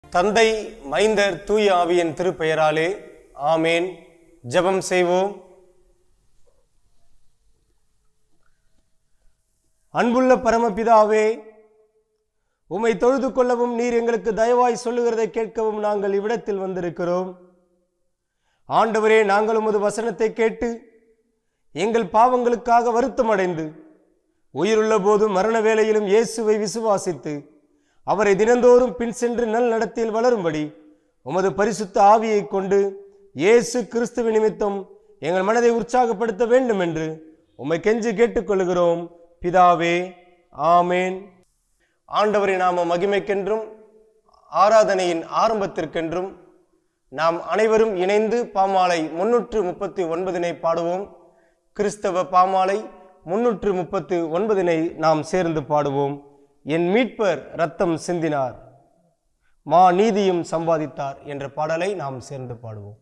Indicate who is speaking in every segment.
Speaker 1: தந்தை மைந்தர் தூய ஆவியின் திருப்பெயராலே ஆமேன் ஜெபம் செய்வோம் அன்புள்ள பரமபிதாவே உம்மை தொழுது கொள்ளவும் நீர் எங்களுக்கு தயவாய் சொல்லுகிறதை கேட்கவும் நாங்கள் இவ்விடத்தில் வந்திருக்கிறோம் ஆண்டவரே நாங்கள் உமது வசனத்தை கேட்டு எங்கள் பாவங்களுக்காக வருத்தமடைந்து உயிருள்ள போது மரண வேளையிலும் இயேசுவை விசுவாசித்து அவரை தினந்தோறும் பின் சென்று நல் நடத்தையில் வளரும்படி உமது பரிசுத்த ஆவியைக் கொண்டு இயேசு கிறிஸ்துவ நிமித்தம் எங்கள் மனதை உற்சாகப்படுத்த வேண்டும் என்று உம்மை கெஞ்சி கேட்டுக்கொள்கிறோம் பிதாவே ஆமேன் ஆண்டவரின் நாம மகிமைக்கென்றும் ஆராதனையின் ஆரம்பத்திற்கென்றும் நாம் அனைவரும் இணைந்து பாமாலை முன்னூற்று முப்பத்தி ஒன்பதினை பாடுவோம் கிறிஸ்தவ பாமாலை முன்னூற்று முப்பத்து ஒன்பதினை நாம் சேர்ந்து பாடுவோம் என் மீட்பர் ரத்தம் சிந்தினார் மா நீதியும் சம்பாதித்தார் என்ற பாடலை நாம் சேர்ந்து பாடுவோம்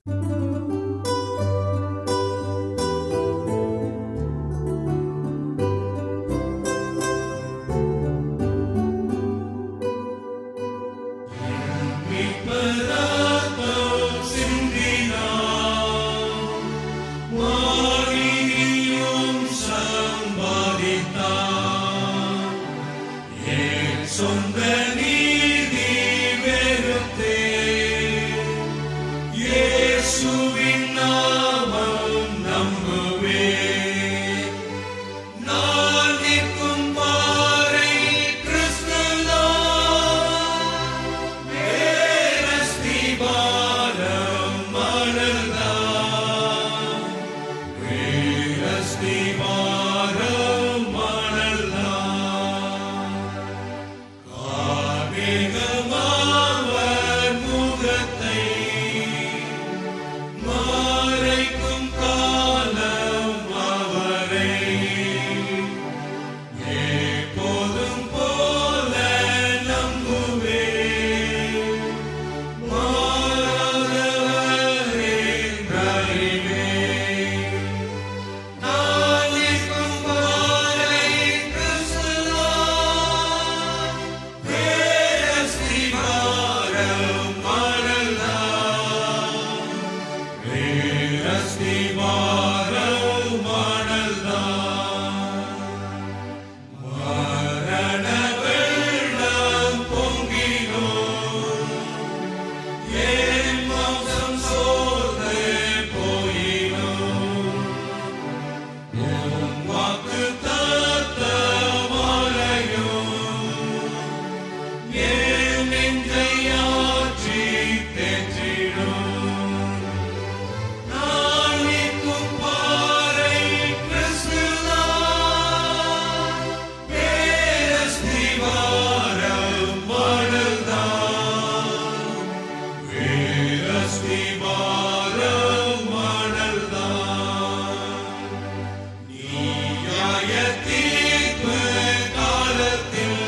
Speaker 2: சொந்த நீதி வெறுத்தே இயேசுவின் நாமம் நம்புவே நான் நிற்கும் பாறை கிறிஸ்துதான் வேரஸ்தி பாரம் மணல்தான் வேரஸ்தி பாரம் மணல்தான் கார்மேகமாவர் முகத்தை மறைக்கும் காலம் அவரை எப்போதும் போல நம்புவே மாறாதவர் என்றறிவே நான் நிற்கும் பாறை கிறிஸ்துதான் வேரஸ்தி பாரம் மணல்தான் வேரஸ்தி பாரம் மணல்தான் மரண வெள்ளம் பொங்கினோம் என் மாம்சம் சோர்ந்து போயினோம் உம் வாக்கு என் நெஞ்சை ஆற்றி தேற்றிடும் நான் நிற்கும் பாறை கிறிஸ்துதான் வேரஸ்தி வாரம் மணல்தான் வேரஸ்தி வாரம் மணல்தான் நியாய தீர்ப்பு காலத்தில்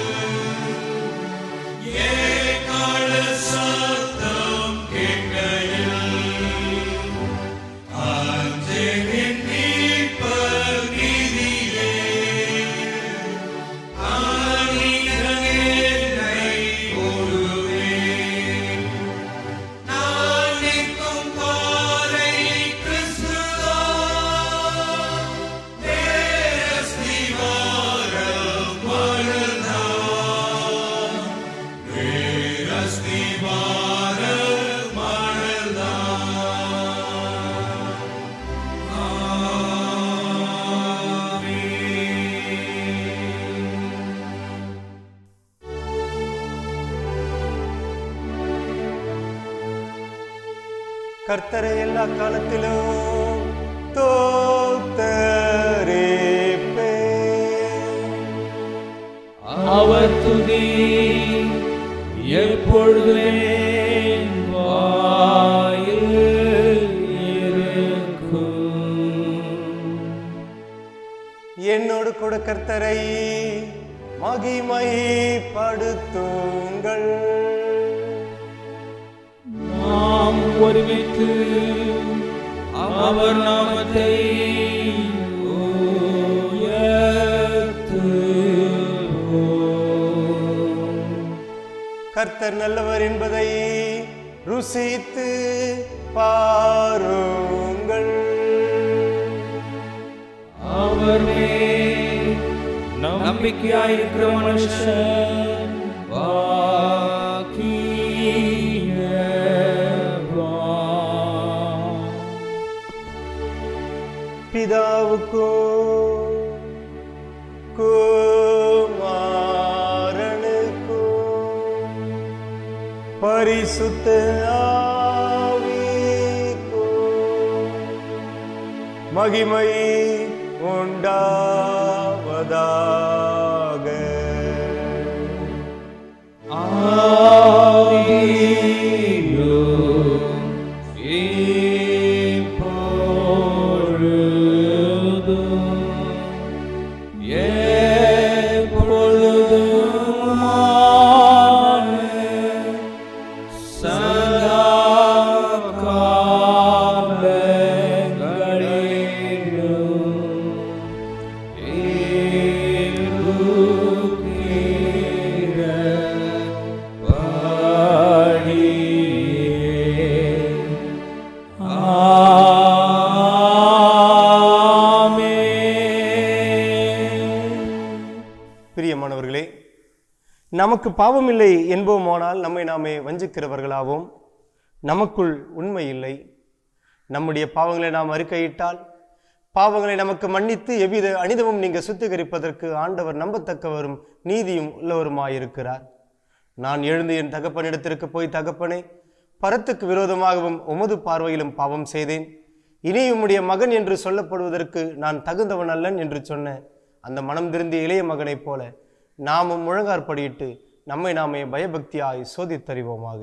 Speaker 2: ஏகால சத்தம் கேட்கையில் அஞ்சேனின் மீட்பர் நீதியே அநீதன் என்னை ஓடுவேன் நான் நிற்கும் பாறை கிறிஸ்துதான் வேரஸ்தி வாரம் மணல்தான் வேரஸ்தி வாரம் மணல்தான் ஆமென்.
Speaker 1: கர்த்தரை எல்லா காலத்திலும் தோத்தரேப்பே
Speaker 3: அவர் துதி எப்பொழுதுமே என் வாயில் இருக்கும்
Speaker 1: என்னோடு கூட கர்த்தரை மகிமைப்படுத்துங்கள்
Speaker 3: நாம் ஒருமித்து அவர் நாமத்தை உயர்த்துவோம்
Speaker 1: கர்த்தர் நல்லவர் என்பதை ருசித்து பாருங்கள்
Speaker 3: அவரே நம்பிக்கையாயிருக்கிற மனுஷன் பாக்கியவான்.
Speaker 1: பிதாவுக்கும் குமாரனுக்கும் பரிசுத்த ஆவிக்கும் மகிமை உண்டாவதாக
Speaker 3: ஆதியிலும் இப்பொழுதும் எப்பொழுதுமான சதா காலங்களிலும் இருக்கிற படியே. ஆமென்.
Speaker 1: பிரியமானவர்களே நமக்கு பாவமில்லை என்போமானால் நம்மை நாமே வஞ்சிக்கிறவர்களாவோம் நமக்குள் உண்மை இல்லை நம்முடைய பாவங்களை நாம் அறிக்கையிட்டால் பாவங்களை நமக்கு மன்னித்து எவ்வித அனிதமும் நீங்க சுத்திகரிப்பதற்கு ஆண்டவர் நம்பத்தக்கவரும் நீதியும் உள்ளவருமாயிருக்கிறார் நான் எழுந்து என் தகப்பனிடத்திற்கு போய் தகப்பனே பரத்துக்கு விரோதமாகவும் உமது பார்வையிலும் பாவம் செய்தேன் இனி உம்முடைய மகன் என்று சொல்லப்படுவதற்கு நான் தகுந்தவன் அல்லன் என்று சொன்ன அந்த மனம் திருந்திய இளைய மகனைப் போல நாமும் முழங்காற்படியிட்டு நம்மை நாமே பயபக்தியாய் சோதித்தறிவோமாக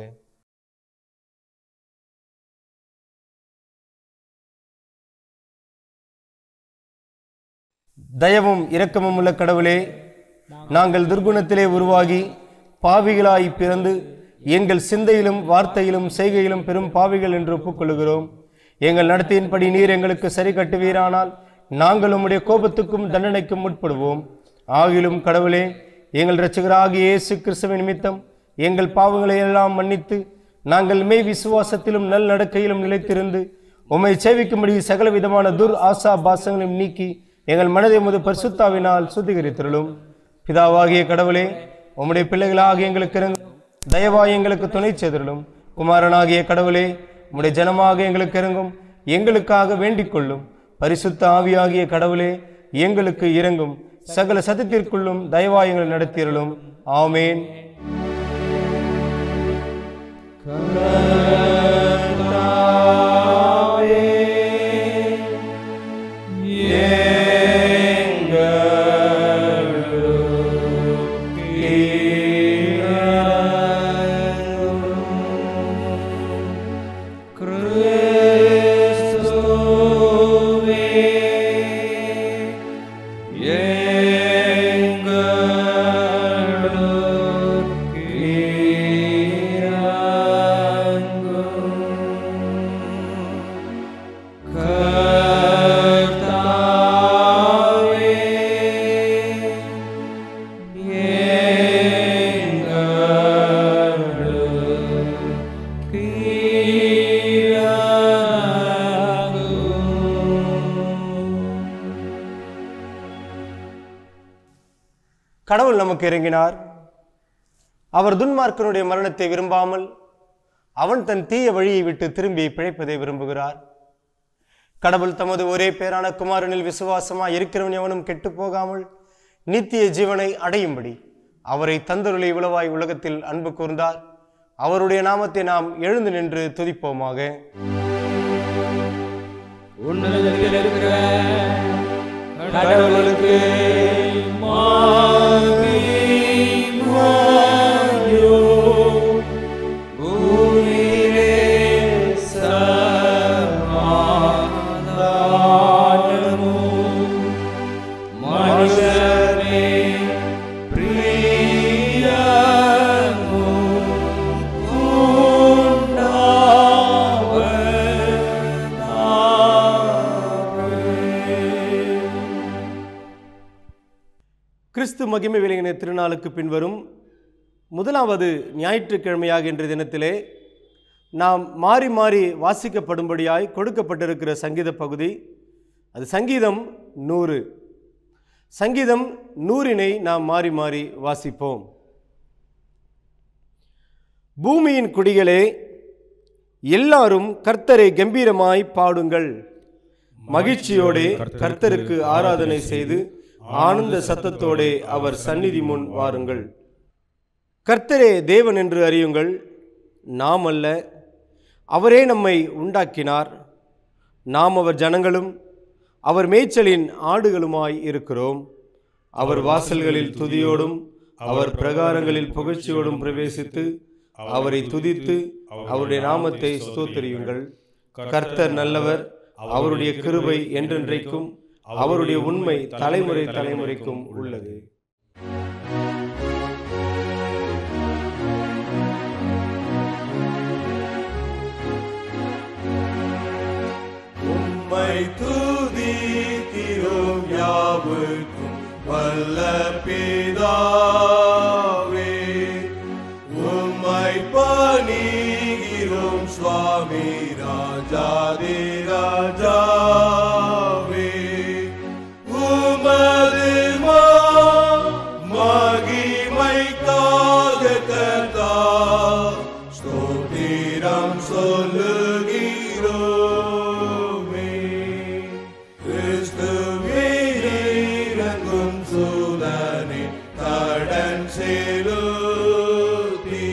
Speaker 1: தயவும் இரக்கமும் உள்ள கடவுளே நாங்கள் துர்குணத்திலே உருவாகி பாவிகளாய் பிறந்து எங்கள் சிந்தையிலும் வார்த்தையிலும் செய்கையிலும் பெரும் பாவிகள் என்று ஒப்புக்கொள்கிறோம் எங்கள் நடத்தையின்படி நீர் எங்களுக்கு சரி கட்டுவீரானால் நாங்கள் உம்முடைய கோபத்துக்கும் தண்டனைக்கும் உட்படுவோம் ஆகிலும் கடவுளே எங்கள் இரட்சகராகிய இயேசு கிறிஸ்துவின் நிமித்தம் எங்கள் பாவங்களை எல்லாம் மன்னித்து நாங்கள் மெய் விசுவாசத்திலும் நல் நடக்கையிலும் நிலைத்திருந்து உம்மை சேவிக்கும்படி சகல விதமான துர் ஆசா பாசங்களையும் நீக்கி எங்கள் மனதை உமது பரிசுத்தாவினால் சுத்திகரித்திருளும் பிதாவாகிய கடவுளே உம்முடைய பிள்ளைகளாக எங்களுக்கு இறங்கும் தயவாய் எங்களுக்கு துணை செய்திருளும் குமாரனாகிய கடவுளே உம்முடைய ஜனமாக எங்களுக்கு இறங்கும் எங்களுக்காக வேண்டிக் கொள்ளும் பரிசுத்த ஆவியாகிய கடவுளே எங்களுக்கு இறங்கும் சகல சத்தத்திற்குள்ளும் தயவாய் எங்களை நடத்தியருளும் ஆமேன் கடவுள் நமக்கு இறங்கினார் அவர் துன்மார்க்கனுடைய மரணத்தை விரும்பாமல் அவன் தன் தீய வழியை விட்டு திரும்பி பிழைப்பதை விரும்புகிறார் கடவுள் தமது ஒரே பேரான குமாரனில் விசுவாசமாய் இருக்கிறவன் எவனும் கெட்டுப் போகாமல் நித்திய ஜீவனை அடையும்படி அவரை தந்தருளை உளவாய் உலகத்தில் அன்பு கூர்ந்தார் அவருடைய நாமத்தை நாம் எழுந்து நின்று துதிப்போமாக
Speaker 3: உன்னதத்தில் இருக்கிற கடவுளுக்கு மகிமையோ பூமியிலே சமாதானமும் மனுஷரே பிரியமும் உண்டாவதாக
Speaker 1: கிறிஸ்து மகிமை விலகின திருநாளுக்கு பின்வரும் முதலாவது ஞாயிற்றுக்கிழமையாக இன்றைய தினத்திலே நாம் மாறி மாறி வாசிக்கப்படும்படியாய் கொடுக்கப்பட்டிருக்கிற சங்கீத பகுதி அது சங்கீதம் நூறு சங்கீதம் நூறினை நாம் மாறி மாறி வாசிப்போம் பூமியின் குடிகளே எல்லாரும் கர்த்தரை கம்பீரமாய் பாடுங்கள் மகிழ்ச்சியோடே கர்த்தருக்கு ஆராதனை செய்து ஆனந்த சத்தத்தோடே அவர் சந்நிதி முன் வாருங்கள் கர்த்தரே தேவன் என்று அறியுங்கள் நாம் அல்ல அவரே நம்மை உண்டாக்கினார் நாம் அவர் ஜனங்களும் அவர் மேய்ச்சலின் ஆடுகளுமாய் இருக்கிறோம் அவர் வாசல்களில் துதியோடும் அவர் பிரகாரங்களில் புகழ்ச்சியோடும் பிரவேசித்து அவரை துதித்து அவருடைய நாமத்தை ஸ்தோத்தரியுங்கள் கர்த்தர் நல்லவர் அவருடைய கிருபை என்றென்றைக்கும் அவருடைய உண்மை தலைமுறை தலைமுறைக்கும் உள்ளது
Speaker 2: உம்மை துதிக்கிறோம் யாவுக்கும் வல்ல பிதாவே உம்மை பணிகிறோம் சுவாமி ராஜாதி ராஜாவே உமது மா- மகிமைக்காக கர்த்தா ஸ்தோத்திரம் சொல்லுகிறோமே கிறிஸ்துவே இறங்கும் சூதனே கடன் செலுத்தி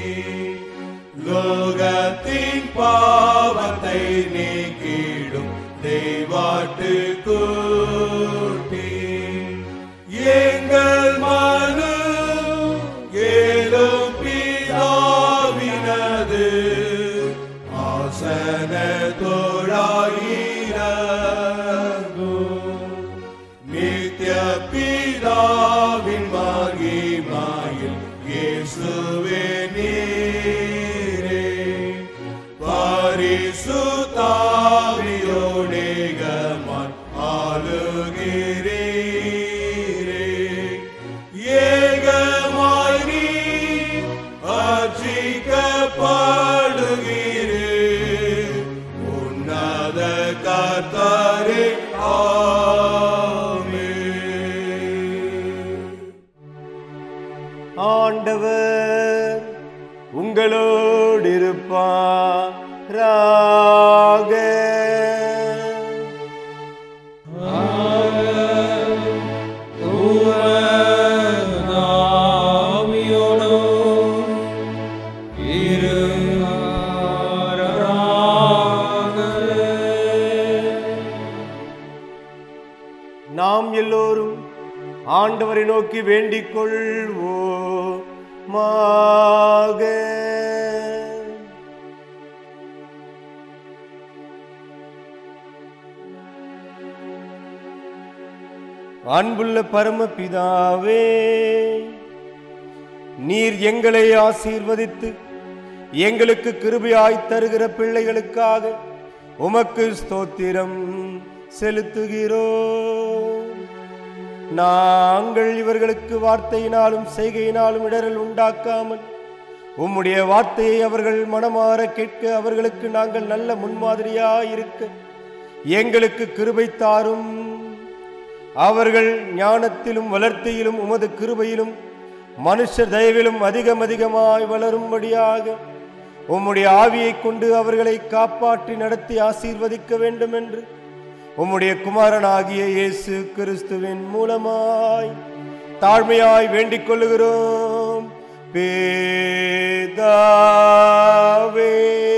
Speaker 2: லோகத்தின் பாவத்தை நீக்கிடும் தெய்வாட்டு கூட்டி எங்கள் மனு ஏலும் பிதாவினது ஆசன தோழாயிரங்கும் நித்ய பிதாவின் மகிமாயில் இயேசுவே நீரே பரிசுத்தாவியோடேகமாய் ஆளுகிறீரே ஏகமாய் நீ அர்ச்சிக்கப்படுகிறே உன்னத கர்த்தரே ஆமென்
Speaker 1: ஆண்டவர் உங்களோடு இருப்பாராக நாம் எல்லோரும் ஆண்டவரை நோக்கி வேண்டிக் கொள்வோம் மாக அன்புள்ள பரமபிதாவே நீர் எங்களை ஆசீர்வதித்து எங்களுக்கு கிருபையாய் தருகிற பிள்ளைகளுக்காக உமக்கு ஸ்தோத்திரம் செலுத்துகிறோம் நாங்கள் இவர்களுக்கு வார்த்தையினாலும் செய்கையினாலும் இடரல் உண்டாக்காமல் உம்முடைய வார்த்தையை அவர்கள் மனமாற கேட்க அவர்களுக்கு நாங்கள் நல்ல முன்மாதிரியாய் இருக்க எங்களுக்கு கிருபை தாரும் அவர்கள் ஞானத்திலும் வளர்த்தியிலும் உமது கிருபையிலும் மனுஷர் தயவிலும் அதிகம் அதிகமாய் வளரும்படியாக உம்முடைய ஆவியைக் கொண்டு அவர்களை காப்பாற்றி நடத்தி ஆசீர்வதிக்க வேண்டும் என்று உம்முடைய குமாரனாகிய இயேசு கிறிஸ்துவின் மூலமாய் தாழ்மையாய் வேண்டிக் கொள்ளுகிறோம் பேதாவே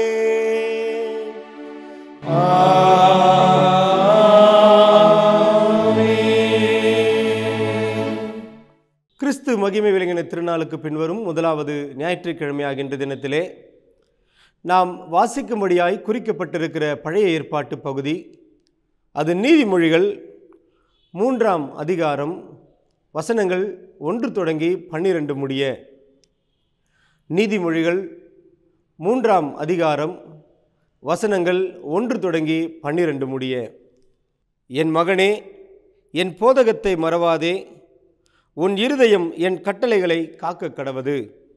Speaker 1: கிறிஸ்து மகிமை விளங்கின திருநாளுக்கு பின்வரும் முதலாவது ஞாயிற்றுக்கிழமையாகின்ற தினத்திலே நாம் வாசிக்கும்படியாய் குறிக்கப்பட்டிருக்கிற பழைய ஏற்பாட்டு பகுதி அது நீதிமொழிகள் மூன்றாம் அதிகாரம் வசனங்கள் ஒன்று தொடங்கி பன்னிரண்டு முடிய நீதிமொழிகள் மூன்றாம் அதிகாரம் வசனங்கள் ஒன்று தொடங்கி பன்னிரண்டு முடிய என் மகனே என் போதகத்தை மறவாதே உன் இருதயம் என் கட்டளைகளை காக்க கடவது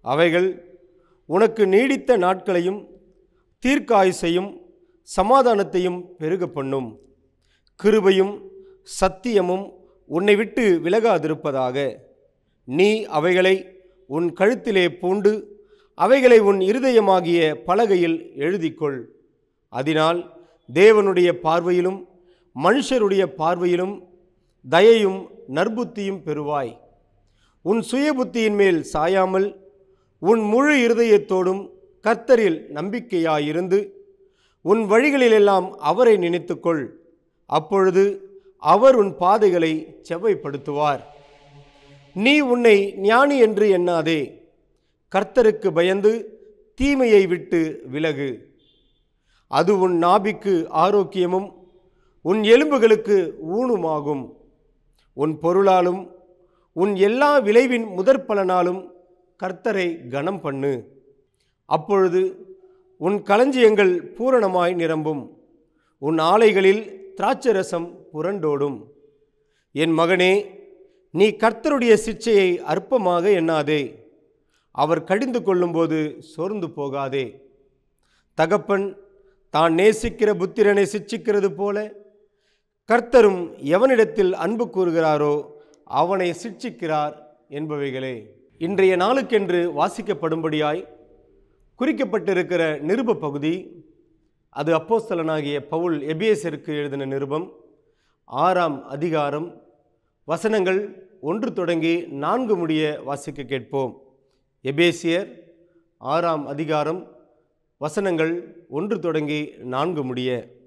Speaker 1: அவைகள் உனக்கு நீடித்த நாட்களையும் தீர்க்காயுசையும் சமாதானத்தையும் பெருக பண்ணும் கிருபையும் சத்தியமும் உன்னை விட்டு விலகாதிருப்பதாக நீ அவைகளை உன் கழுத்திலே பூண்டு அவைகளை உன் இருதயமாகிய பலகையில் எழுதிக்கொள் அதனால் தேவனுடைய பார்வையிலும் மனுஷருடைய பார்வையிலும் தயையும் நற்புத்தியும் பெறுவாய் உன் சுயபுத்தியின் மேல் சாயாமல் உன் முழு இருதயத்தோடும் கர்த்தரில் நம்பிக்கையாயிருந்து உன் வழிகளிலெல்லாம் அவரை நினைத்துக்கொள் அப்பொழுது அவர் உன் பாதைகளை செவ்வைப்படுத்துவார் நீ உன்னை ஞானி என்று எண்ணாதே கர்த்தருக்கு பயந்து தீமையை விட்டு விலகு அது உன் நாபிக்கு ஆரோக்கியமும் உன் எலும்புகளுக்கு ஊனுமாகும் உன் பொருளாலும் உன் எல்லா விளைவின் முதற் பலனாலும் கர்த்தரை கனம் பண்ணு அப்பொழுது உன் களஞ்சியங்கள் பூரணமாய் நிரம்பும் உன் ஆலைகளில் திராட்சரசம் புரண்டோடும் என் மகனே நீ கர்த்தருடைய சிற்சையை அற்பமாக எண்ணாதே அவர் கடிந்து கொள்ளும்போது சோர்ந்து போகாதே தகப்பன் தான் நேசிக்கிற புத்திரனை சிட்சிக்கிறது போல கர்த்தரும் எவனிடத்தில் அன்பு கூறுகிறாரோ அவனை சிட்சிக்கிறார் என்பவைகளே இன்றைய நாளுக்கென்று வாசிக்கப்படும்படியாய் குறிக்கப்பட்டிருக்கிற நிருப பகுதி அது அப்போஸ்தலனாகிய பவுல் எபிஎஸ்ஸிற்கு எழுதின நிருபம் ஆறாம் அதிகாரம் வசனங்கள் ஒன்று தொடங்கி நான்கு முடிய வாசிக்க கேட்போம் எபேசியர் ஆறாம் அதிகாரம் வசனங்கள் ஒன்று தொடங்கி நான்கு முடிய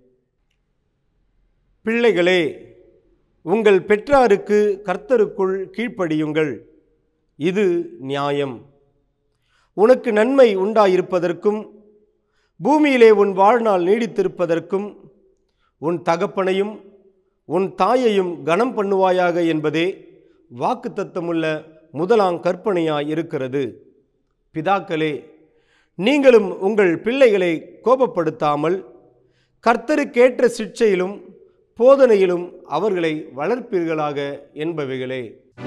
Speaker 1: பிள்ளைகளே உங்கள் பெற்றாருக்கு கர்த்தருக்குள் கீழ்ப்படியுங்கள் இது நியாயம் உனக்கு நன்மை உண்டாயிருப்பதற்கும் பூமியிலே உன் வாழ்நாள் நீடித்திருப்பதற்கும் உன் தகப்பனையும் உன் தாயையும் கனம் பண்ணுவாயாக என்பதே வாக்குத்தத்தமுள்ள முதலாம் கற்பனையாய் இருக்கிறது பிதாக்களே நீங்களும் உங்கள் பிள்ளைகளை கோபப்படுத்தாமல் கர்த்தருக்கேற்ற சிற்சையிலும் போதனையிலும் அவர்களை வளர்ப்பீர்களாக என்பவைகளே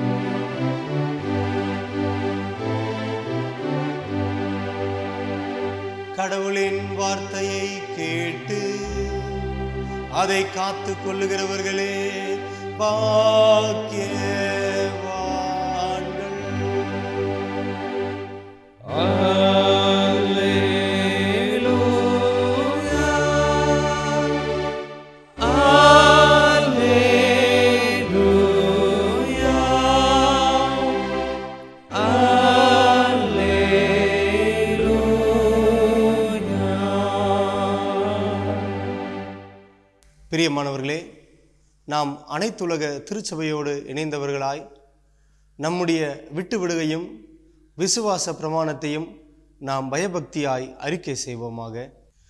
Speaker 1: கடவுளின் வார்த்தையை கேட்டு அதை காத்து கொள்ளுகிறவர்களே பாக்கியவான்கள் பிரியமானவர்களே நாம் அனைத்துலக திருச்சபையோடு இணைந்தவர்களாய் நம்முடைய விட்டு விடுகையும் விசுவாச பிரமாணத்தையும் நாம் பயபக்தியாய் அறிக்கை செய்வோமாக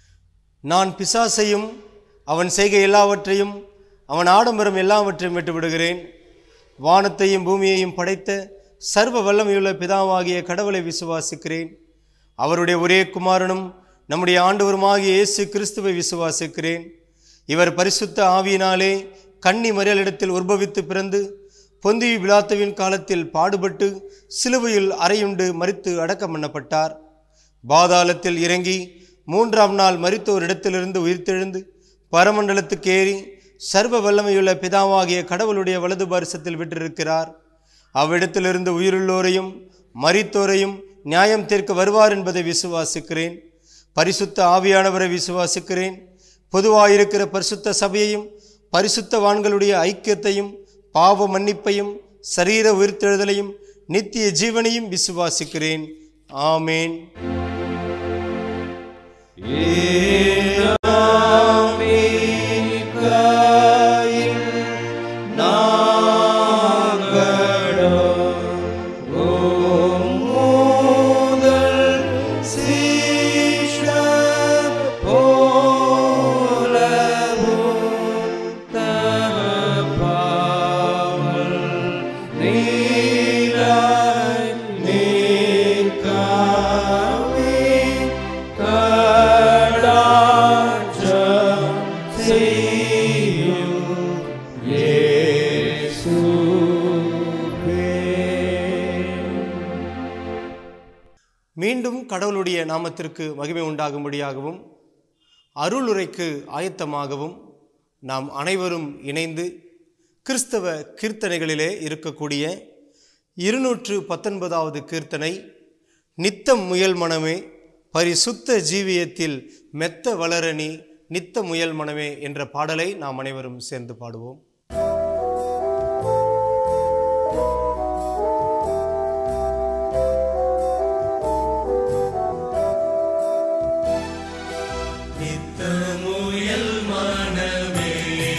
Speaker 1: நான் பிசாசையும் அவன் செய்கை எல்லாவற்றையும் அவன் ஆடம்பரம் எல்லாவற்றையும் விட்டு விடுகிறேன் வானத்தையும் பூமியையும் படைத்த சர்வ வல்லமையுள்ள பிதாவாகிய கடவுளை விசுவாசிக்கிறேன் அவருடைய ஒரே குமாரனும் நம்முடைய ஆண்டவருமாகிய இயேசு கிறிஸ்துவை விசுவாசிக்கிறேன் இவர் பரிசுத்த ஆவியினாலே கன்னி மறியலிடத்தில் உற்பவித்து பிறந்து பொந்தி விழாத்துவின் காலத்தில் பாடுபட்டு சிலுவையில் அறையுண்டு மரித்து அடக்கம் பண்ணப்பட்டார் பாதாளத்தில் இறங்கி மூன்றாம் நாள் மரித்தோர் இடத்திலிருந்து உயிர்த்தெழுந்து பரமண்டலத்துக்கு ஏறி சர்வ வல்லமையுள்ள பிதாவாகிய கடவுளுடைய வலது பாரிசத்தில் விட்டிருக்கிறார் அவ்விடத்திலிருந்து உயிருள்ளோரையும் மரித்தோரையும் நியாயம் தீர்க்க வருவார் என்பதை விசுவாசிக்கிறேன் பரிசுத்த ஆவியானவரை விசுவாசிக்கிறேன் பொதுவாயிருக்கிற பரிசுத்த சபையையும் பரிசுத்தவான்களுடைய ஐக்கியத்தையும் பாவ மன்னிப்பையும் சரீர உயிர்த்தெழுதலையும் நித்திய ஜீவனையும் விசுவாசிக்கிறேன் ஆமேன்
Speaker 3: கடா
Speaker 1: கடவுளுடைய நாமத்திற்கு மகிமை உண்டாகும்படியாகவும் அருளுரைக்கு ஆயத்தமாகவும் நாம் அனைவரும் இணைந்து கிறிஸ்தவ கீர்த்தனைகளிலே இருக்கக்கூடிய இருநூற்று பத்தொன்பதாவது கீர்த்தனை நித்தம் முயல் மனமே பரிசுத்த ஜீவியத்தில் மெத்த வளரணி நித்த முயல் மனமே என்ற பாடலை நாம் அனைவரும் சேர்ந்து பாடுவோம்
Speaker 2: நித்தமுயல் மனமே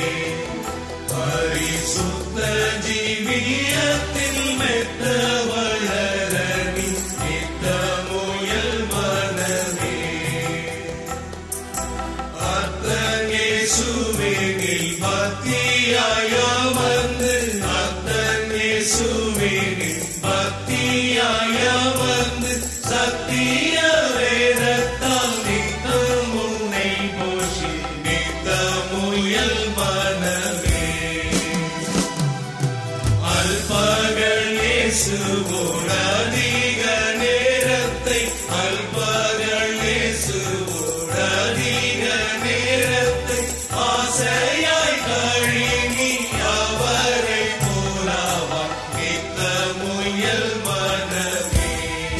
Speaker 2: பரிசுத்த ஜீவியத்தில் மெத்த வளரணி நித்தமுயல் மனமே அத்தனேசுவேனில் பக்தியாயமர்ந்து அத்தனேசுவேனில் பக்தியாயமர்ந்து சத்திய வேதத்தால் நித்தம் உன்னை போஷி நித்தமுயல் மனமே அல்பகல் இயேசுவோடு அதிக நேரத்தை அல்பகல் இயேசுவோடு அதிக நேரத்தை ஆசையாய் கழினி அவரை போலாவா நித்த முயல் மனமே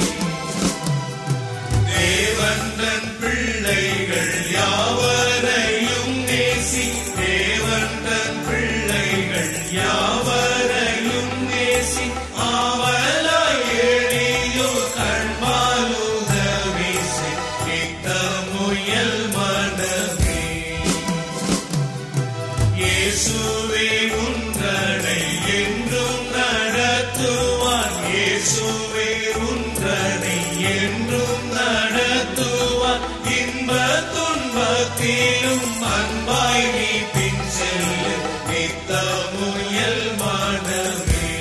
Speaker 2: தேவன்றன் பிள்ளைகள் யாவரையும் நேசி தேவன்றன் பிள்ளைகள் யாவரையும் நேசி ஆவலாய் எளியோ கண்பாலுதவி நித்த முயல் மனமே இயேசுவே உன்றனை என்றும் நடத்துவான் இயேசுவே உன்றனை என்றும் நடத்துவான் இன்ப துன்பத்திலும் அன்பாய் நீ பின் செல்லு நித்த முயல் மனமே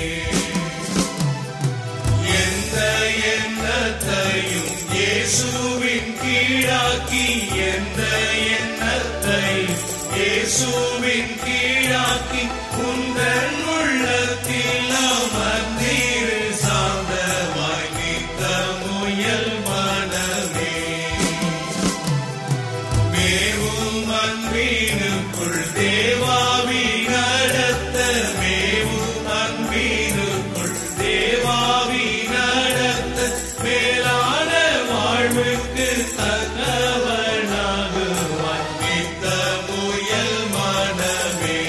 Speaker 2: எந்த எண்ணத்தையும் இயேசுவின் கீழாக்கி எந்த எண்ணத்தையும் இயேசுவின் கீழாக்கி உந்தன் உள்ளத்தில் அமர்ந்தீரு சார்ந்தவாய் நித்த முயல் மனமே மேவும் அன்பீனுக்குள் தேவாவி நடத்த மேவும் அன்பீனுக்குள் தேவாவி நடத்த மேலான வாழ்வுக்கு தக்கவனாகுவாய் நித்த முயல் மனமே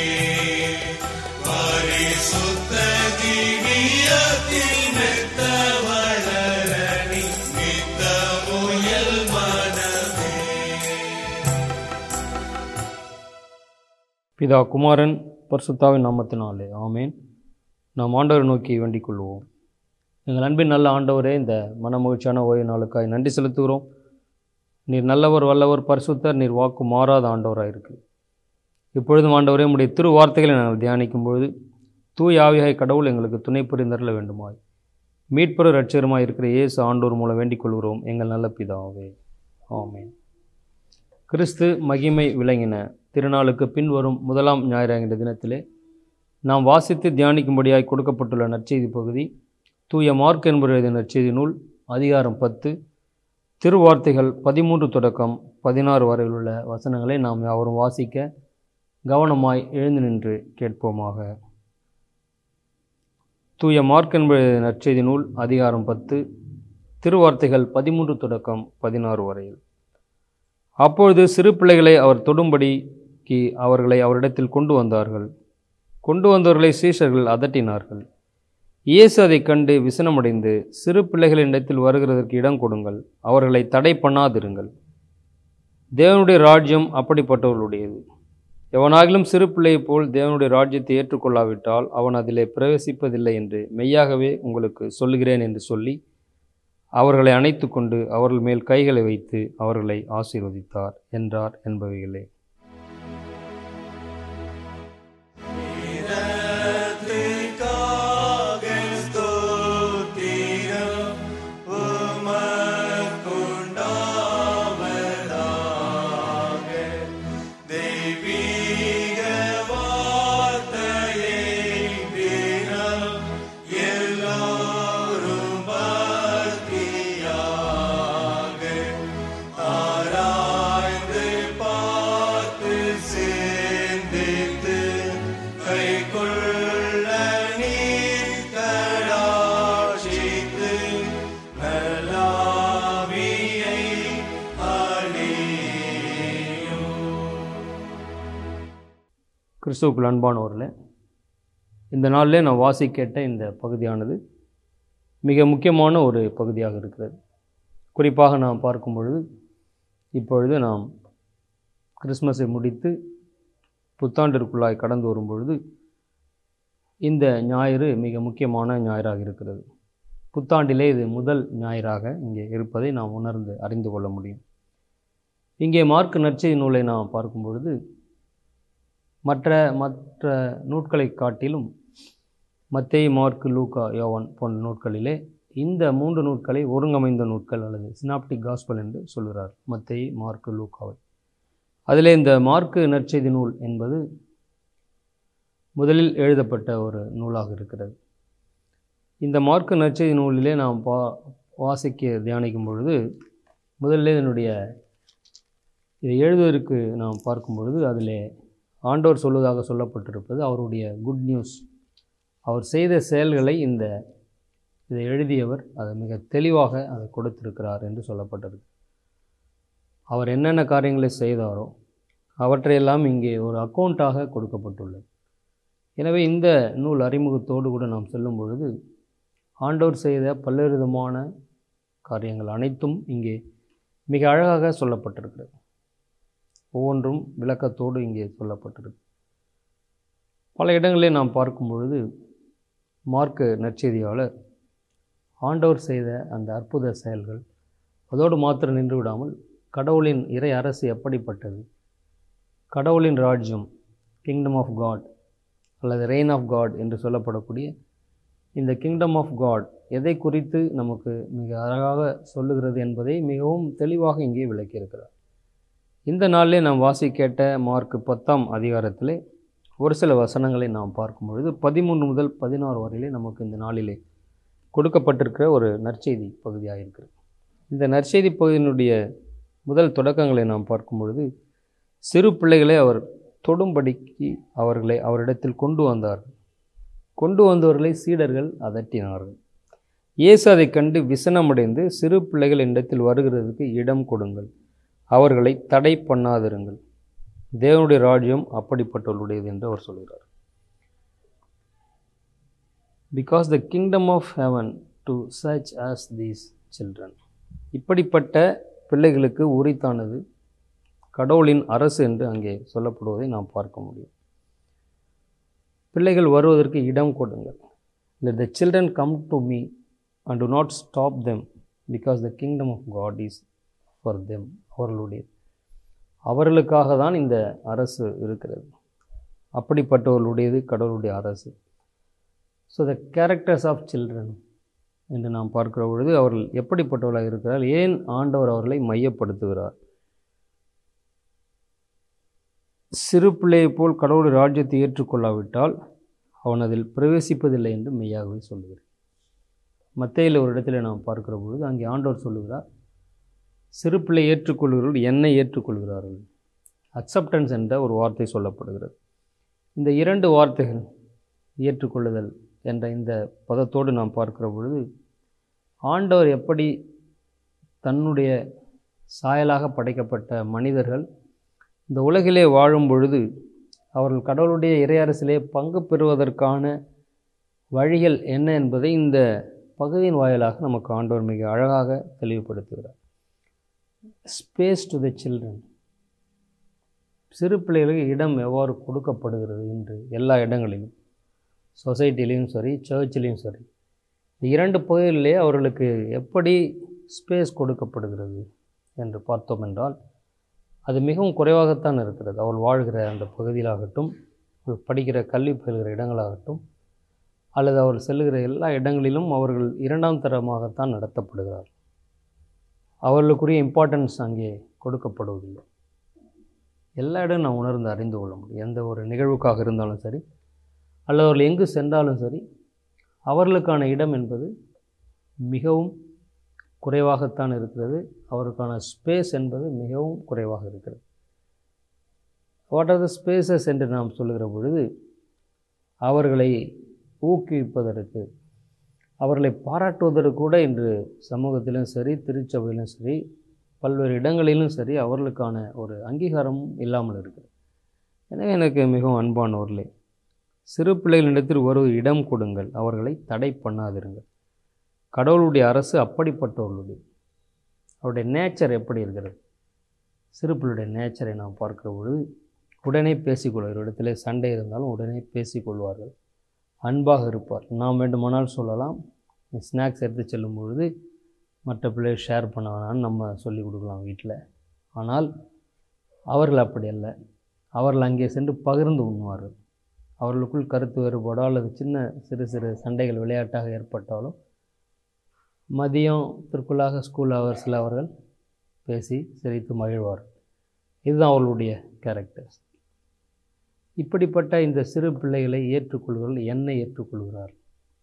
Speaker 2: பரிசுத்த ஜீவியத்தில் மெத்த வளரணி நித்த முயல் மனமே
Speaker 4: பிதா குமாரன் பரிசுத்தாவின் நாமத்தினாலே ஆமேன் நாம் ஆண்டவரை நோக்கி வேண்டிக் கொள்வோம் எங்கள் அன்பின் நல்ல ஆண்டவரே இந்த மனமகிழ்ச்சியான ஓய்வு நாளுக்காய் நன்றி செலுத்துகிறோம் நீர் நல்லவர் வல்லவர் பரிசுத்தர் நீர் வாக்கு மாறாத ஆண்டவராக இருக்கு இப்பொழுதும் ஆண்டவரே உம்முடைய திரு வார்த்தைகளை நாங்கள் தியானிக்கும் பொழுது தூய் ஆவியாய் கடவுள் எங்களுக்கு துணை புரிந்தரல வேண்டுமாய் மீட்பெரு ரட்சகருமாய் இருக்கிற இயேசு ஆண்டோர் மூலம் வேண்டிக் கொள்கிறோம் எங்கள் நல்ல பிதாவே ஆமென் கிறிஸ்து மகிமை விளங்கின திருநாளுக்கு பின்வரும் முதலாம் ஞாயிறாகின்ற தினத்திலே நாம் வாசித்து தியானிக்கும்படியாய் கொடுக்கப்பட்டுள்ள நற்செய்தி பகுதி தூய மார்க் என்பவர் எழுதிய நற்செய்தி நூல் அதிகாரம் பத்து திருவார்த்தைகள் பதிமூன்று தொடக்கம் பதினாறு வரையில் உள்ள வசனங்களை நாம் யாவரும் வாசிக்க கவனமாய் எழுந்து நின்று கேட்போமாக தூய மார்க் என்பவர் எழுதிய நற்செய்தி நூல் அதிகாரம் பத்து திருவார்த்தைகள் பதிமூன்று தொடக்கம் பதினாறு வரையில் அப்பொழுது சிறு பிள்ளைகளை அவர் தொடும்படிக்கு அவர்களை அவரிடத்தில் கொண்டு வந்தார்கள் கொண்டு வந்தவர்களை சீஷர்கள் அதட்டினார்கள் இயேசு அதைக் கண்டு விசனமடைந்து சிறு பிள்ளைகளிடத்தில் வருகிறதற்கு இடம் கொடுங்கள் அவர்களை தடை பண்ணாதிருங்கள் தேவனுடைய ராஜ்யம் அப்படிப்பட்டவர்களுடையது எவனாகிலும் சிறு பிள்ளையைப் போல் தேவனுடைய ராஜ்யத்தை ஏற்றுக்கொள்ளாவிட்டால் அவன் அதிலே பிரவேசிப்பதில்லை என்று மெய்யாகவே உங்களுக்கு சொல்லுகிறேன் என்று சொல்லி அவர்களை அணைத்து கொண்டு அவர்கள் மேல் கைகளை வைத்து அவர்களை ஆசீர்வதித்தார் என்றார் என்பவைகளே
Speaker 2: இதற்காக ஸ்தோத்திரம் உமக்குண்டாவதாக. தெய்வீக வார்த்தையை தினம் எல்லோரும் பக்தியாய்
Speaker 4: கிறிஸ்துவுக்குள் அன்பானவர்களே இந்த நாளிலே நான் வாசி கேட்ட இந்த பகுதியானது மிக முக்கியமான ஒரு பகுதியாக இருக்கிறது குறிப்பாக நாம் பார்க்கும் பொழுது இப்பொழுது நாம் கிறிஸ்மஸை முடித்து புத்தாண்டிற்குள்ளாய் கடந்து வரும் பொழுது இந்த ஞாயிறு மிக முக்கியமான ஞாயிறாக இருக்கிறது புத்தாண்டிலே இது முதல் ஞாயிறாக இங்கே இருப்பதை நாம் உணர்ந்து அறிந்து கொள்ள முடியும் இங்கே மார்க் நற்செய்தி நூலை நாம் பார்க்கும் பொழுது மற்ற மற்ற நூட்களை காட்டிலும் மத்தேய் மார்க் லூக்கா யோவான் போன்ற நூட்களிலே இந்த மூன்று நூட்களை ஒருங்கமைந்த நூட்கள் அல்லது சினாப்டிக் காஸ்பல் என்று சொல்கிறார் மத்தேய் மார்க் லூக்காவை அதிலே இந்த மார்க்கு நற்செய்தி நூல் என்பது முதலில் எழுதப்பட்ட ஒரு நூலாக இருக்கிறது இந்த மார்க்கு நற்செய்தி நூலிலே நாம் பா வாசிக்க தியானிக்கும் பொழுது முதல்ல இதனுடைய இதை எழுதுவதற்கு நாம் பார்க்கும் பொழுது அதிலே ஆண்டவர் சொல்வதாக சொல்லப்பட்டிருப்பது அவருடைய குட் நியூஸ் அவர் செய்த செயல்களை இந்த இதை எழுதியவர் அதை மிக தெளிவாக அதை கொடுத்திருக்கிறார் என்று சொல்லப்பட்டிருக்கு அவர் என்னென்ன காரியங்களை செய்தாரோ அவற்றையெல்லாம் இங்கே ஒரு அக்கௌண்ட்டாக கொடுக்கப்பட்டுள்ளது எனவே இந்த நூல் அறிமுகத்தோடு கூட நாம் செல்லும் பொழுது ஆண்டவர் செய்த பல்வேறு விதமான காரியங்கள் அனைத்தும் இங்கே மிக அழகாக சொல்லப்பட்டிருக்கிறது ஒவ்வொன்றும் விளக்கத்தோடு இங்கே சொல்லப்பட்டிருக்கு பல இடங்களில் நாம் பார்க்கும் பொழுது மார்க்கு நற்செய்தியாளர் ஆண்டவர் செய்த அந்த அற்புத செயல்கள் அதோடு மாத்திரம் நின்று விடாமல் கடவுளின் இறை அரசு எப்படிப்பட்டது கடவுளின் ராஜ்யம் கிங்டம் ஆஃப் காட் அல்லது ரெயின் ஆஃப் காட் என்று சொல்லப்படக்கூடிய இந்த கிங்டம் ஆஃப் காட் எதை குறித்து நமக்கு மிக அழகாக சொல்லுகிறது என்பதை மிகவும் தெளிவாக இங்கே விளக்கியிருக்கிறார் இந்த நாளிலே நாம் வாசி கேட்ட மார்க் பத்தாம் அதிகாரத்திலே ஒரு சில வசனங்களை நாம் பார்க்கும் பொழுது பதிமூன்று முதல் பதினாறு வரையிலே நமக்கு இந்த நாளிலே கொடுக்கப்பட்டிருக்கிற ஒரு நற்செய்தி பகுதியாக இருக்கிறது இந்த நற்செய்தி பகுதியினுடைய முதல் தொடக்கங்களை நாம் பார்க்கும் பொழுது சிறு பிள்ளைகளை அவர் தொடும்படிக்கு அவர்களை அவரிடத்தில் கொண்டு வந்தார்கள் கொண்டு வந்தவர்களை சீடர்கள் அதட்டினார்கள் இயேசு அதைக் கண்டு விசனமடைந்து சிறு பிள்ளைகள் இடத்தில் வருகிறதுக்கு இடம் கொடுங்கள் அவர்களை தடை பண்ணாதிருங்கள் தேவனுடைய ராஜ்யம் அப்படிப்பட்டவர்களுடையது என்று அவர் சொல்கிறார் because the kingdom of heaven to such as these children இப்படிப்பட்ட பிள்ளைகளுக்கு உரித்தானது கடவுளின் அரசு என்று அங்கே சொல்லப்படுவதை நாம் பார்க்க முடியும் பிள்ளைகள் வருவதற்கு இடம் கொடுங்கள் let the children come to me and do not stop them because the kingdom of God is for them அவர்களுடைய அவர்களுக்காக தான் இந்த அரசு இருக்கிறது அப்படிப்பட்டவர்களுடையது கடவுளுடைய அரசு so the characters of children என்று நாம் பார்க்கிற பொழுது அவர்கள் எப்படிப்பட்டவர்களாக இருக்கிறார் ஏன் ஆண்டவர் அவர்களை மையப்படுத்துகிறார் சிறு பிள்ளையைப் போல் கடவுளுடைய ராஜ்யத்தை ஏற்றுக்கொள்ளாவிட்டால் அவன் அதில் பிரவேசிப்பதில்லை என்று மெய்யாகவே சொல்லுகிறார் மத்தையில் ஒரு இடத்துல நாம் பார்க்கிற பொழுது அங்கே ஆண்டவர் சொல்லுகிறார் சிறு பிள்ளை ஏற்றுக்கொள்கிறவர்கள் என்னை ஏற்றுக்கொள்கிறார்கள் அக்செப்டன்ஸ் என்ற ஒரு வார்த்தை சொல்லப்படுகிறது இந்த இரண்டு வார்த்தைகள் ஏற்றுக்கொள்ளுதல் என்ற இந்த பதத்தோடு நாம் பார்க்கிற பொழுது ஆண்டவர் எப்படி தன்னுடைய சாயலாக படைக்கப்பட்ட மனிதர்கள் இந்த உலகிலே வாழும் பொழுது அவர்கள் கடவுளுடைய இறையரசிலே பங்கு பெறுவதற்கான வழிகள் என்ன என்பதை இந்த பகுதியின் வாயிலாக நமக்கு ஆண்டவர் மிக அழகாக தெளிவுபடுத்துகிறார் ஸ்பேஸ் டு த சில்ட்ரன் சிறு பிள்ளைகளுக்கு இடம் எவ்வாறு கொடுக்கப்படுகிறது என்று எல்லா இடங்களிலும் சொசைட்டிலையும் சரி சர்ச்சிலையும் சரி இந்த இரண்டு பகுதிகளிலே அவர்களுக்கு எப்படி ஸ்பேஸ் கொடுக்கப்படுகிறது என்று பார்த்தோம் என்றால் அது மிகவும் குறைவாகத்தான் இருக்கிறது அவள் வாழ்கிற அந்த பகுதியிலாகட்டும் அவள் படிக்கிற கல்வி பயில்கிற இடங்களாகட்டும் அல்லது அவர் செல்லுகிற எல்லா இடங்களிலும் அவர்கள் இரண்டாம் தரமாகத்தான் நடத்தப்படுகிறார் அவர்களுக்குரிய இம்பார்ட்டன்ஸ் அங்கே கொடுக்கப்படுவதில்லை எல்லா இடம் நான் உணர்ந்து அறிந்து கொள்ள முடியும் எந்த ஒரு நிகழ்வுக்காக இருந்தாலும் சரி அல்லது அவர்கள் எங்கு சென்றாலும் சரி அவர்களுக்கான இடம் என்பது மிகவும் குறைவாகத்தான் இருக்கிறது அவருக்கான ஸ்பேஸ் என்பது மிகவும் குறைவாக இருக்கிறது வாட் ஆர் த ஸ்பேசஸ் என்று நாம் சொல்லுகிற பொழுது அவர்களை ஊக்குவிப்பதற்கு அவர்களை பாராட்டுவதற்கு கூட இன்று சமூகத்திலும் சரி திருச்சபையிலும் சரி பல்வேறு இடங்களிலும் சரி அவர்களுக்கான ஒரு அங்கீகாரமும் இல்லாமல் இருக்குது எனவே எனக்கு மிகவும் அன்பானவர்களே சிறு பிள்ளைகளிடத்தில் ஒரு இடம் கொடுங்கள் அவர்களை தடை பண்ணாதிருங்கள் கடவுளுடைய அரசு அப்படிப்பட்டவர்களுடைய அவருடைய நேச்சர் எப்படி இருக்கிறது சிறு பிள்ளையுடைய நேச்சரை நாம் பார்க்கிற பொழுது உடனே பேசிக்கொள்வார் ஒரு இடத்துல சண்டை இருந்தாலும் உடனே பேசிக்கொள்வார்கள் அன்பாக இருப்பார் நாம் வேண்டுமானால் சொல்லலாம் ஸ்நாக்ஸ் எடுத்து செல்லும் பொழுது மற்ற பிள்ளை ஷேர் பண்ண வேணாம்னு நம்ம சொல்லி கொடுக்கலாம் வீட்டில் ஆனால் அவர்கள் அப்படி அல்ல அவர்கள் அங்கே சென்று பகிர்ந்து உண்ணுவார்கள் அவர்களுக்குள் கருத்து வேறுபாடோ அல்லது சின்ன சிறு சிறு சண்டைகள் விளையாட்டாக ஏற்பட்டாலும் மதியத்திற்குள்ளாக ஸ்கூல் ஹவர்ஸில் அவர்கள் பேசி சிரித்து மகிழ்வார்கள் இதுதான் அவர்களுடைய கேரக்டர்ஸ் இப்படிப்பட்ட இந்த சிறு பிள்ளைகளை ஏற்றுக்கொள்கிறவர்கள் என்னை ஏற்றுக்கொள்கிறார்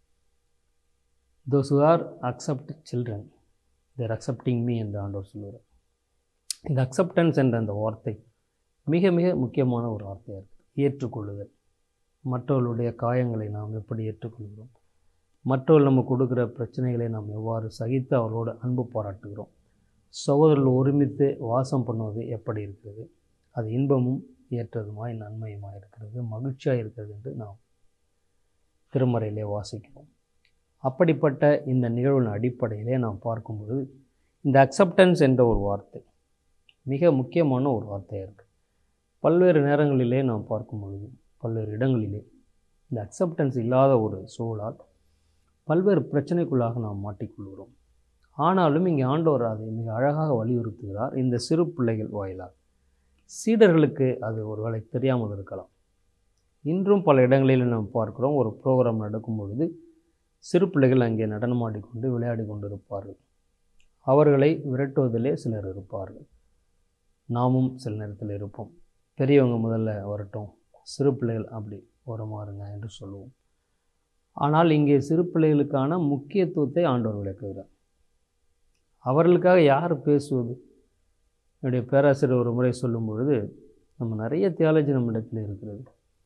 Speaker 4: those who are accept children they're accepting me என்று ஆண்டவர் சொல்லுவார் இந்த அக்செப்டன்ஸ் என்ற அந்த வார்த்தை மிக மிக முக்கியமான ஒரு வார்த்தையாக இருக்குது ஏற்றுக்கொள்ளுதல் மற்றவர்களுடைய காயங்களை நாம் எப்படி ஏற்றுக்கொள்கிறோம் மற்றவர்கள் நம்ம கொடுக்குற பிரச்சனைகளை நாம் எவ்வாறு சகித்து அவர்களோடு அன்பு பாராட்டுகிறோம் சகோதரர்கள் ஒருமித்து வாசம் பண்ணுவது எப்படி இருக்கிறது அது இன்பமும் ஏற்றதுமாய் நன்மையுமாய் இருக்கிறது மகிழ்ச்சியாக இருக்கிறது என்று நாம் திருமறையிலே வாசிக்கிறோம் அப்படிப்பட்ட இந்த நிகழ்வின் அடிப்படையிலே நாம் பார்க்கும்பொழுது இந்த அக்செப்டன்ஸ் என்ற ஒரு வார்த்தை மிக முக்கியமான ஒரு வார்த்தையாக இருக்குது பல்வேறு நேரங்களிலே நாம் பார்க்கும் பொழுது பல்வேறு இடங்களிலே இந்த அக்செப்டன்ஸ் இல்லாத ஒரு சூழலால் பல்வேறு பிரச்சனைக்குள்ளாக நாம் மாட்டிக்கொள்கிறோம் ஆனாலும் இங்கே ஆண்டவர் அதை மிக அழகாக வலியுறுத்துகிறார் இந்த சிறு பிள்ளைகள் வாயிலாக சீடர்களுக்கு அது ஒருவேளை தெரியாமல் இருக்கலாம் இன்றும் பல இடங்களில் நாம் பார்க்கிறோம் ஒரு ப்ரோக்ராம் நடக்கும் பொழுது சிறு பிள்ளைகள் அங்கே நடனமாடிக்கொண்டு விளையாடி கொண்டு இருப்பார்கள் அவர்களை விரட்டுவதிலே சிலர் இருப்பார்கள் நாமும் சில நேரத்தில் இருப்போம் பெரியவங்க முதல்ல வரட்டும் சிறு பிள்ளைகள் அப்படி ஓரமாறுங்க என்று சொல்லுவோம் ஆனால் இங்கே சிறு பிள்ளைகளுக்கான முக்கியத்துவத்தை ஆண்டவர் விளக்குகிறார் அவர்களுக்காக யார் பேசுவது என்னுடைய பேராசிரியர் ஒரு முறை சொல்லும் பொழுது நம்ம நிறைய தியாலஜி நம்ம இடத்துல இருக்கிறது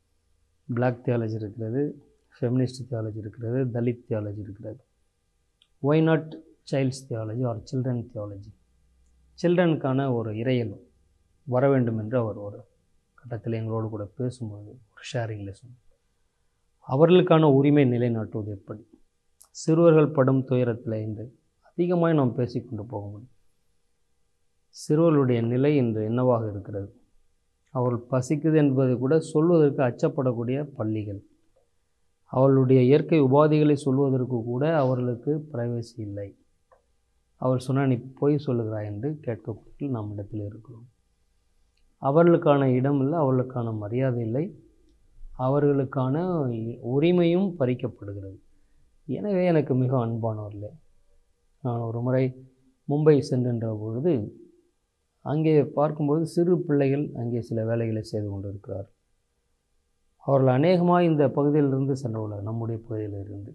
Speaker 4: பிளாக் தியாலஜி இருக்கிறது ஃபெமினிஸ்ட் தியாலஜி இருக்கிறது தலித் தியாலஜி இருக்கிறது why not childs theology or children theology சில்ட்ரனுக்கான ஒரு இறையல் வர வேண்டும் என்று அவர் ஒரு கட்டத்தில் எங்களோடு கூட பேசும்பொழுது ஒரு ஷேரிங்கில் சொன்னார் அவர்களுக்கான உரிமை நிலைநாட்டுவது எப்படி சிறுவர்கள் படும் துயரத்தில் இன்று அதிகமாக நாம் பேசிக்கொண்டு போக முடியும் சிறுவர்களுடைய நிலை இன்று என்னவாக இருக்கிறது அவர்கள் பசிக்குது என்பதை கூட சொல்வதற்கு அச்சப்படக்கூடிய பள்ளிகள் அவர்களுடைய இயற்கை உபாதைகளை சொல்வதற்கு கூட அவர்களுக்கு பிரைவசி இல்லை அவர் சொன்னால் நீ பொய் சொல்லுகிறாய் என்று கேட்கக்கூடிய நம் இடத்தில் இருக்கிறோம் அவர்களுக்கான இடம் இல்லை அவர்களுக்கான மரியாதை இல்லை அவர்களுக்கான உரிமையும் பறிக்கப்படுகிறது எனவே எனக்கு மிக அன்பானவர்களே நான் ஒரு முறை மும்பை சென்றின்ற பொழுது அங்கே பார்க்கும்பொழுது சிறு பிள்ளைகள் அங்கே சில வேலைகளை செய்து கொண்டிருக்கிறார் அவர்கள் அநேகமாக இந்த பகுதியிலிருந்து சென்றவர்கள் நம்முடைய பகுதியிலிருந்து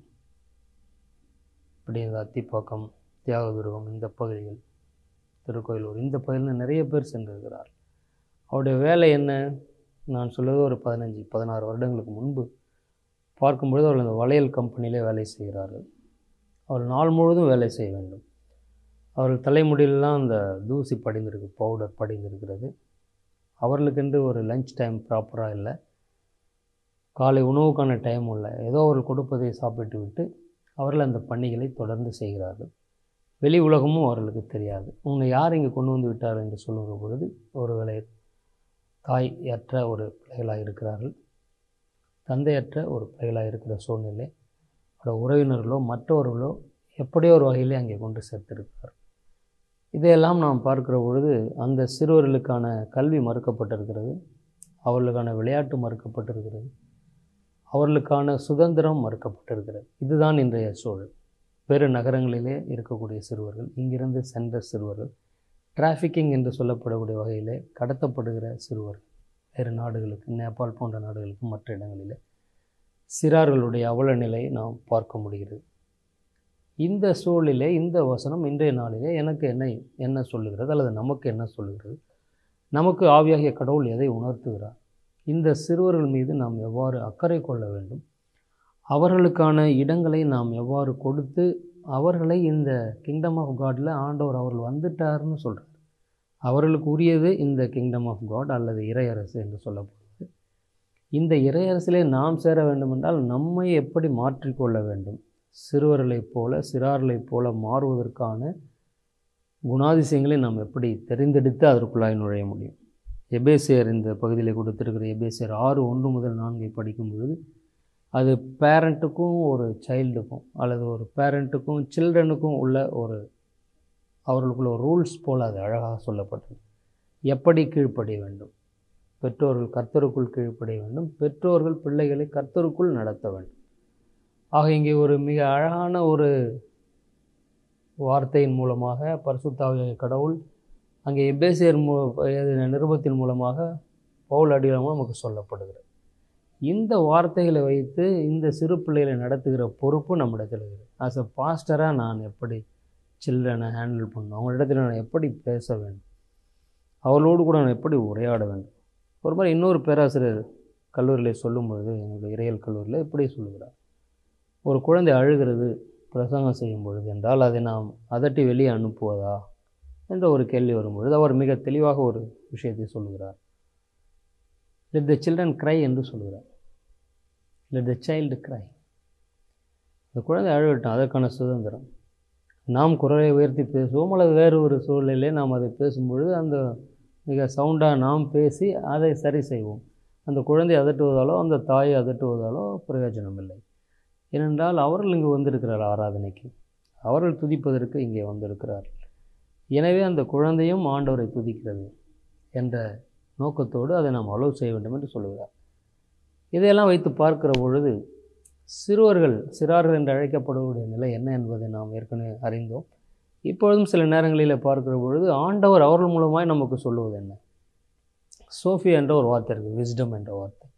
Speaker 4: இப்படி இந்த அத்திப்பாக்கம் தியாகதுருகம் இந்த பகுதிகள் திருக்கோயிலூர் இந்த பகுதியில் நிறைய பேர் சென்றிருக்கிறார் அவருடைய வேலை என்ன நான் சொல்வது ஒரு பதினஞ்சு பதினாறு வருடங்களுக்கு முன்பு பார்க்கும்பொழுது அவர்கள் அந்த வளையல் கம்பெனியிலே வேலை செய்கிறார்கள் அவர்கள் நாள் முழுவதும் வேலை செய்ய வேண்டும் அவர்கள் தலைமுடியிலெலாம் அந்த தூசி படிந்திருக்கு பவுடர் படிந்திருக்கிறது அவர்களுக்கென்று ஒரு லஞ்ச் டைம் ப்ராப்பராக இல்லை காலை உணவுக்கான டைமும் இல்லை ஏதோ அவர்கள் கொடுப்பதை சாப்பிட்டு விட்டு அவர்கள் அந்த பணிகளை தொடர்ந்து செய்கிறார்கள் வெளி உலகமும் அவர்களுக்கு தெரியாது உங்களை யார் இங்கே கொண்டு வந்து விட்டார் என்று சொல்லுகிற பொழுது ஒருவேளை தாய் அற்ற ஒரு பிள்ளைகளாக இருக்கிறார்கள் தந்தையற்ற ஒரு பிள்ளைகளாக இருக்கிற சூழ்நிலை அவரோட உறவினர்களோ மற்றவர்களோ எப்படியோ ஒரு வகையிலே அங்கே கொண்டு சேர்த்திருக்கிறார் இதையெல்லாம் நாம் பார்க்கிற பொழுது அந்த சிறுவர்களுக்கான கல்வி மறுக்கப்பட்டிருக்கிறது அவர்களுக்கான விளையாட்டு மறுக்கப்பட்டிருக்கிறது அவர்களுக்கான சுதந்திரம் மறுக்கப்பட்டிருக்கிறது இதுதான் இன்றைய சூழல் வேறு நகரங்களிலே இருக்கக்கூடிய சிறுவர்கள் இங்கிருந்து சென்ற சிறுவர்கள் டிராஃபிக்கிங் என்று சொல்லப்படக்கூடிய வகையிலே கடத்தப்படுகிற சிறுவர்கள் வேறு நாடுகளுக்கு நேபாள் போன்ற நாடுகளுக்கு மற்ற இடங்களிலே சிறார்களுடைய அவல நிலையை நாம் பார்க்க முடிகிறது இந்த சூழலிலே இந்த வசனம் இன்றைய நாளிலே எனக்கு என்ன என்ன சொல்லுகிறது அல்லது நமக்கு என்ன சொல்லுகிறது நமக்கு ஆவியாகிய கடவுள் எதை உணர்த்துகிறார் இந்த சிறுவர்கள் மீது நாம் எவ்வாறு அக்கறை கொள்ள வேண்டும் அவர்களுக்கான இடங்களை நாம் எவ்வாறு கொடுத்து அவர்களை இந்த கிங்டம் ஆஃப் காடில் ஆண்டவர் அவர்கள் வந்துட்டார்னு சொல்கிறார் அவர்களுக்கு உரியது இந்த கிங்டம் ஆஃப் காட் அல்லது இறையரசு என்று சொல்லப்படுது இந்த இறையரசிலே நாம் சேர வேண்டுமென்றால் நம்மை எப்படி மாற்றிக்கொள்ள வேண்டும் சிறுவர்களைப் போல சிறார்களைப் போல மாறுவதற்கான குணாதிசயங்களை நாம் எப்படி தெரிந்தெடுத்து அதற்குள்ளாய் நுழைய முடியும் எபேசியர் இந்த பகுதியில் கொடுத்திருக்கிற எபேசியர் ஆறு ஒன்று முதல் நான்கை படிக்கும் பொழுது அது பேரண்ட்டுக்கும் ஒரு சைல்டுக்கும் அல்லது ஒரு பேரண்ட்டுக்கும் சில்ட்ரனுக்கும் உள்ள ஒரு அவர்களுக்குள்ள ஒரு ரூல்ஸ் போல் அது அழகாக சொல்லப்பட்டது எப்படி கீழ்ப்படிய வேண்டும் பெற்றோர்கள் கர்த்தருக்குள் கீழ்ப்படிய வேண்டும் பெற்றோர்கள் பிள்ளைகளை கர்த்தருக்குள் நடத்த வேண்டும் ஆக இங்கே ஒரு மிக அழகான ஒரு வார்த்தையின் மூலமாக பரிசுத்தாவிய கடவுள் அங்கே எபேசியர் மூ எழுதின நிருபத்தின் மூலமாக பவுல் அடிகள் மூலம் நமக்கு சொல்லப்படுகிறது இந்த வார்த்தைகளை வைத்து இந்த சிறு பிள்ளைகளை நடத்துகிற பொறுப்பு நம்மிடத்தில் இருக்குது ஆஸ் அ பாஸ்டராக நான் எப்படி சில்ட்ரனை ஹேண்டில் பண்ணணும் அவங்களிடத்தில் நான் எப்படி பேச வேண்டும் அவர்களோடு கூட நான் எப்படி உரையாட வேண்டும் ஒரு மாதிரி இன்னொரு பேராசிரியர் கல்லூரியில் சொல்லும் பொழுது எங்களுடைய இறையல் கல்லூரியில் இப்படி சொல்லுகிறார் ஒரு குழந்தை அழுகிறது பிரசங்கம் செய்யும் பொழுது என்றால் அதை நாம் அதட்டி வெளியே அனுப்புவதா என்ற ஒரு கேள்வி வரும்பொழுது அவர் மிக தெளிவாக ஒரு விஷயத்தை சொல்லுகிறார் லெட் த சில்ட்ரன் க்ரை என்று சொல்கிறார் லெட் த சைல்டு க்ரை அந்த குழந்தை அழுகட்டும் அதற்கான சுதந்திரம் நாம் குரலை உயர்த்தி பேசுவோம் அல்லது வேறு ஒரு சூழ்நிலையிலே நாம் அதை பேசும்பொழுது அந்த மிக சவுண்டாக நாம் பேசி அதை சரி செய்வோம் அந்த குழந்தை அதட்டுவதாலோ அந்த தாயை அதட்டுவதாலோ பிரயோஜனம் இல்லை ஏனென்றால் அவர்கள் இங்கு வந்திருக்கிறார் ஆராதனைக்கு அவர்கள் துதிப்பதற்கு இங்கே வந்திருக்கிறார் எனவே அந்த குழந்தையும் ஆண்டவரை துதிக்கிறது என்ற நோக்கத்தோடு அதை நாம் அலோவ் செய்ய வேண்டும் என்று சொல்லுகிறார் இதையெல்லாம் வைத்து பார்க்கிற பொழுது சிறுவர்கள் சிறார்கள் என்று அழைக்கப்படுவதுடைய நிலை என்ன என்பதை நாம் ஏற்கனவே அறிந்தோம் இப்பொழுதும் சில நேரங்களில் பார்க்கிற பொழுது ஆண்டவர் அவர்கள் மூலமாய் நமக்கு சொல்லுவது என்ன சோஃபி என்ற ஒரு வார்த்தை இருக்குது விஸ்டம் என்ற வார்த்தை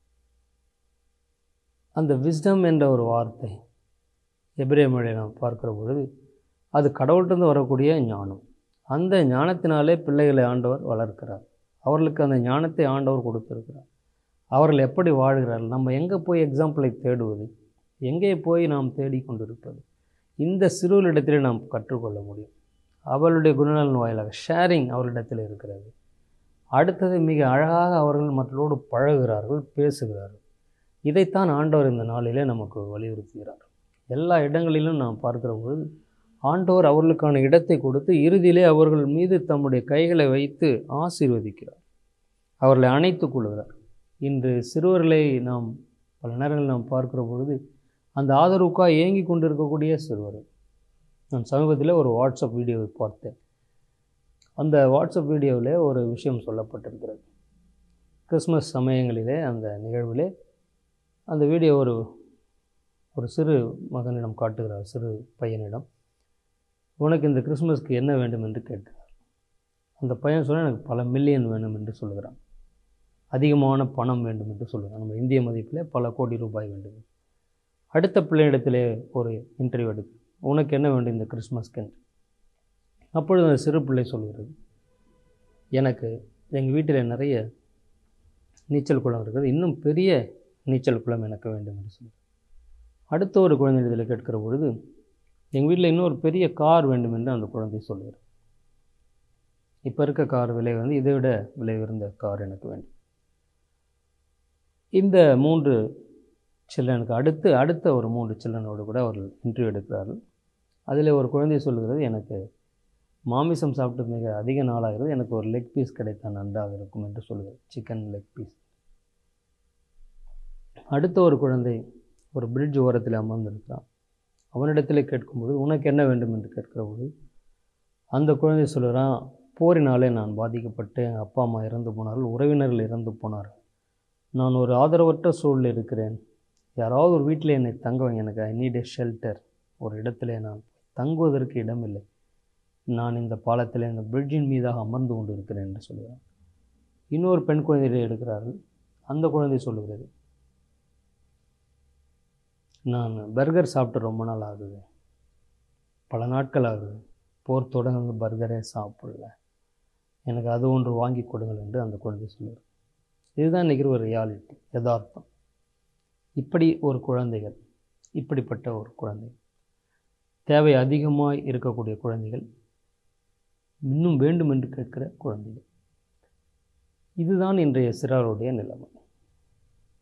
Speaker 4: அந்த விஸ்டம் என்ற ஒரு வார்த்தை எபிரே மொழியை நாம் பார்க்கிற பொழுது அது கடவுள்கிட்ட வரக்கூடிய ஞானம் அந்த ஞானத்தினாலே பிள்ளைகளை ஆண்டவர் வளர்க்கிறார் அவர்களுக்கு அந்த ஞானத்தை ஆண்டவர் கொடுத்திருக்கிறார் அவர்கள் எப்படி வாழ்கிறார்கள் நம்ம எங்கே போய் எக்ஸாம்பிளை தேடுவது எங்கே போய் நாம் தேடிக்கொண்டிருப்பது இந்த சிறுவர்களிடத்திலே நாம் கற்றுக்கொள்ள முடியும் அவளுடைய குணநலன் வாயிலாக ஷேரிங் அவர்களிடத்தில் இருக்கிறது அடுத்தது மிக அழகாக அவர்கள் மற்றவரோடு பழகுகிறார்கள் பேசுகிறார்கள் இதைத்தான் ஆண்டவர் இந்த நாளிலே நமக்கு வலியுறுத்துகிறார் எல்லா இடங்களிலும் நாம் பார்க்கிற பொழுது ஆண்டவர் அவர்களுக்கான இடத்தை கொடுத்து இறுதியிலே அவர்கள் மீது தம்முடைய கைகளை வைத்து ஆசீர்வதிக்கிறார் அவர்களை அணைத்துக் கொள்கிறார் இன்று சிறுவர்களை நாம் பல நேரங்களில் நாம் பார்க்கிற பொழுது அந்த ஆதரவுக்காக ஏங்கி கொண்டிருக்கக்கூடிய சிறுவர்கள் நான் சமீபத்தில் ஒரு வாட்ஸ்அப் வீடியோவை பார்த்தேன் அந்த வாட்ஸ்அப் வீடியோவில் ஒரு விஷயம் சொல்லப்பட்டிருக்கிறது கிறிஸ்மஸ் சமயங்களிலே அந்த நிகழ்விலே அந்த வீடியோ ஒரு ஒரு சிறு மகனிடம் காட்டுகிறார் சிறு பையனிடம் உனக்கு இந்த கிறிஸ்மஸ்க்கு என்ன வேண்டும் என்று கேட்கிறார் அந்த பையன் சொன்னால் எனக்கு பல மில்லியன் வேணும் என்று சொல்கிறான் அதிகமான பணம் வேண்டும் என்று சொல்கிறான் நம்ம இந்திய மதிப்பில் பல கோடி ரூபாய் வேண்டும் அடுத்த பிள்ளையிடத்திலே ஒரு இன்டர்வியூ எடுக்கு உனக்கு என்ன வேண்டும் இந்த கிறிஸ்மஸ்க்கு என்று அப்பொழுது அந்த சிறு பிள்ளை சொல்கிறது எனக்கு எங்கள் வீட்டில் நிறைய நீச்சல் குளம் இருக்குது இன்னும் பெரிய நீச்சல் குளம் எனக்கு வேண்டும் என்று சொல்லி அடுத்த ஒரு குழந்தையிடத்தில் கேட்கிற பொழுது எங்கள் வீட்டில் இன்னொரு பெரிய கார் வேண்டும் என்று அந்த குழந்தை சொல்கிறார் இப்போ இருக்க கார் விலை வந்து இதை விட விலை உயர்ந்த கார் எனக்கு வேண்டும் இந்த மூன்று சில்ட்ரனுக்கு அடுத்து அடுத்த ஒரு மூன்று சில்ட்ரனோடு கூட அவர்கள் இன்டர்வியூ எடுக்கிறார்கள் அதில் ஒரு குழந்தை சொல்லுகிறது எனக்கு மாமிசம் சாப்பிட்டு மிக அதிக நாளாகிறது எனக்கு ஒரு லெக் பீஸ் கிடைத்தால் நன்றாக இருக்கும் என்று சொல்லுகிறது சிக்கன் லெக் பீஸ் அடுத்த ஒரு குழந்தை ஒரு பிரிட்ஜ் ஓரத்தில் அமர்ந்திருக்கிறான் அவனிடத்தில் கேட்கும்போது உனக்கு என்ன வேண்டும் என்று கேட்கிற போது அந்த குழந்தை சொல்கிறான் போரினாலே நான் பாதிக்கப்பட்டு எங்கள் அப்பா அம்மா இறந்து போனார்கள் உறவினர்கள் இறந்து போனார்கள் நான் ஒரு ஆதரவற்ற சூழலில் இருக்கிறேன் யாராவது ஒரு வீட்டில் என்னை தங்க வைங்க எனக்கு ஐ நீட் எ ஷெல்டர் ஒரு இடத்துல நான் தங்குவதற்கு இடமில்லை நான் இந்த பாலத்தில் இந்த பிரிட்ஜின் மீதாக அமர்ந்து கொண்டு இருக்கிறேன் என்று சொல்கிறார் இன்னொரு பெண் குழந்தையை எடுக்கிறார்கள் அந்த குழந்தை சொல்லுகிறது நான் பர்கர் சாப்பிட்டு ரொம்ப நாள் ஆகுது பல நாட்கள் ஆகுது போர் தொடங்க பர்கரே சாப்பிடல எனக்கு அது ஒன்று வாங்கி கொடுங்கள் என்று அந்த குழந்தை சொல்லுவார் இதுதான் இன்றைக்கி ஒரு ரியாலிட்டி யதார்த்தம் இப்படி ஒரு குழந்தைகள் இப்படிப்பட்ட ஒரு குழந்தை தேவை அதிகமாக இருக்கக்கூடிய குழந்தைகள் இன்னும் வேண்டும் என்று கேட்கிற குழந்தைகள் இதுதான் இன்றைய சிறாருடைய நிலைமை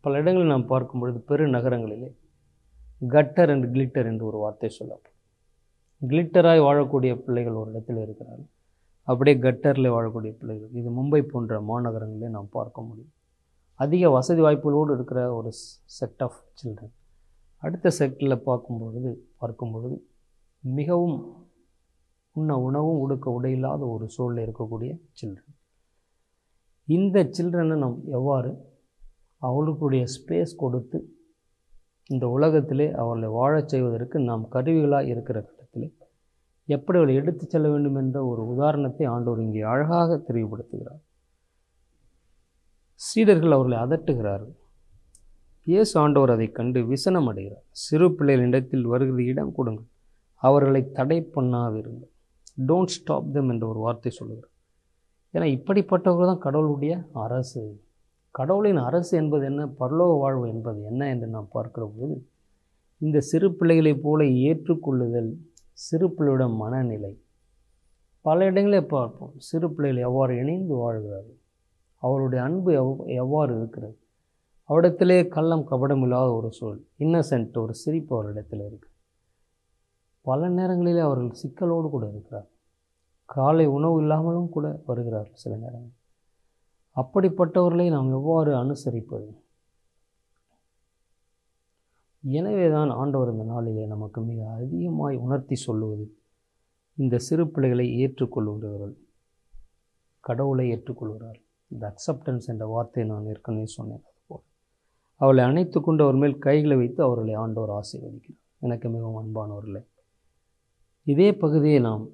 Speaker 4: பல இடங்களில் நாம் பார்க்கும் பொழுது பெரு நகரங்களிலே கட்டர் அண்ட் கிளிட்டர் என்று ஒரு வார்த்தை சொல்லப்படும் கிளிட்டராய் வாழக்கூடிய பிள்ளைகள் ஒரு இடத்தில் இருக்கிறார்கள் அப்படியே கட்டரில் வாழக்கூடிய பிள்ளைகள் இது மும்பை போன்ற மாநகரங்களிலே நாம் பார்க்க முடியும் அதிக வசதி வாய்ப்புகளோடு இருக்கிற ஒரு செட் ஆஃப் சில்ட்ரன் அடுத்த செட்டில் பார்க்கும் பொழுது பார்க்கும் பொழுது மிகவும் உண்ண உணவும் உடுக்க உடையில்லாத ஒரு சூழலில் இருக்கக்கூடிய சில்ட்ரன் இந்த சில்ட்ரனை நாம் எவ்வாறு அவர்களுக்குடைய ஸ்பேஸ் கொடுத்து இந்த உலகத்திலே அவர்களை வாழச் செய்வதற்கு நாம் கருவிகளாக இருக்கிற கட்டத்திலே எப்படி அவளை எடுத்துச் செல்ல வேண்டும் என்ற ஒரு உதாரணத்தை ஆண்டவர் இங்கே அழகாக தெளிவுபடுத்துகிறார் சீடர்கள் அவர்களை அதட்டுகிறார்கள் இயேசு ஆண்டவர் அதைக் கண்டு விசனம் அடைகிறார் சிறு பிள்ளைகளிடத்தில் வருகிற இடம் கொடுங்கள் அவர்களை தடை பண்ணாதிருங்கள் டோன்ட் ஸ்டாப் them என்ற ஒரு வார்த்தை சொல்லுகிறார் ஏன்னா இப்படிப்பட்டவர்கள் தான் கடவுளுடைய அரசு கடவுளின் அரசு என்பது என்ன பரலோக வாழ்வு என்பது என்ன என்று நாம் பார்க்கிற போது இந்த சிறு பிள்ளைகளைப் போல ஏற்றுக்கொள்ளுதல் சிறு பிள்ளையோட மனநிலை பல இடங்களில் பார்ப்போம் சிறு பிள்ளைகள் எவ்வாறு இணைந்து வாழ்கிறார்கள் அவருடைய அன்பு எவ் எவ்வாறு இருக்கிறது அவரிடத்திலே கள்ளம் கபடம் இல்லாத ஒரு சொல் இன்னசென்ட் ஒரு சிரிப்பு அவரிடத்தில் இருக்கு பல நேரங்களிலே அவர்கள் சிக்கலோடு கூட இருக்கிறார் காலை உணவு இல்லாமலும் கூட வருகிறார்கள் சில நேரங்கள் அப்படிப்பட்டவர்களை நாம் எவ்வாறு அனுசரிப்பது எனவே தான் ஆண்டவர் இந்த நாளிலே நமக்கு மிக அதிகமாய் உணர்த்தி சொல்லுவது இந்த சிறு பிள்ளைகளை ஏற்றுக்கொள்ளுகிறவர்கள் கடவுளை ஏற்றுக்கொள்கிறார்கள் இந்த அக்செப்டன்ஸ் என்ற வார்த்தையை நான் ஏற்கனவே சொன்னேன் அதுபோல் அவளை அணைத்து கொண்டு அவர் மேல் கைகளை வைத்து அவர்களை ஆண்டவர் ஆசீர்வதிக்கிறார் எனக்கு மிகவும் அன்பானவர்களே இதே பகுதியை நாம்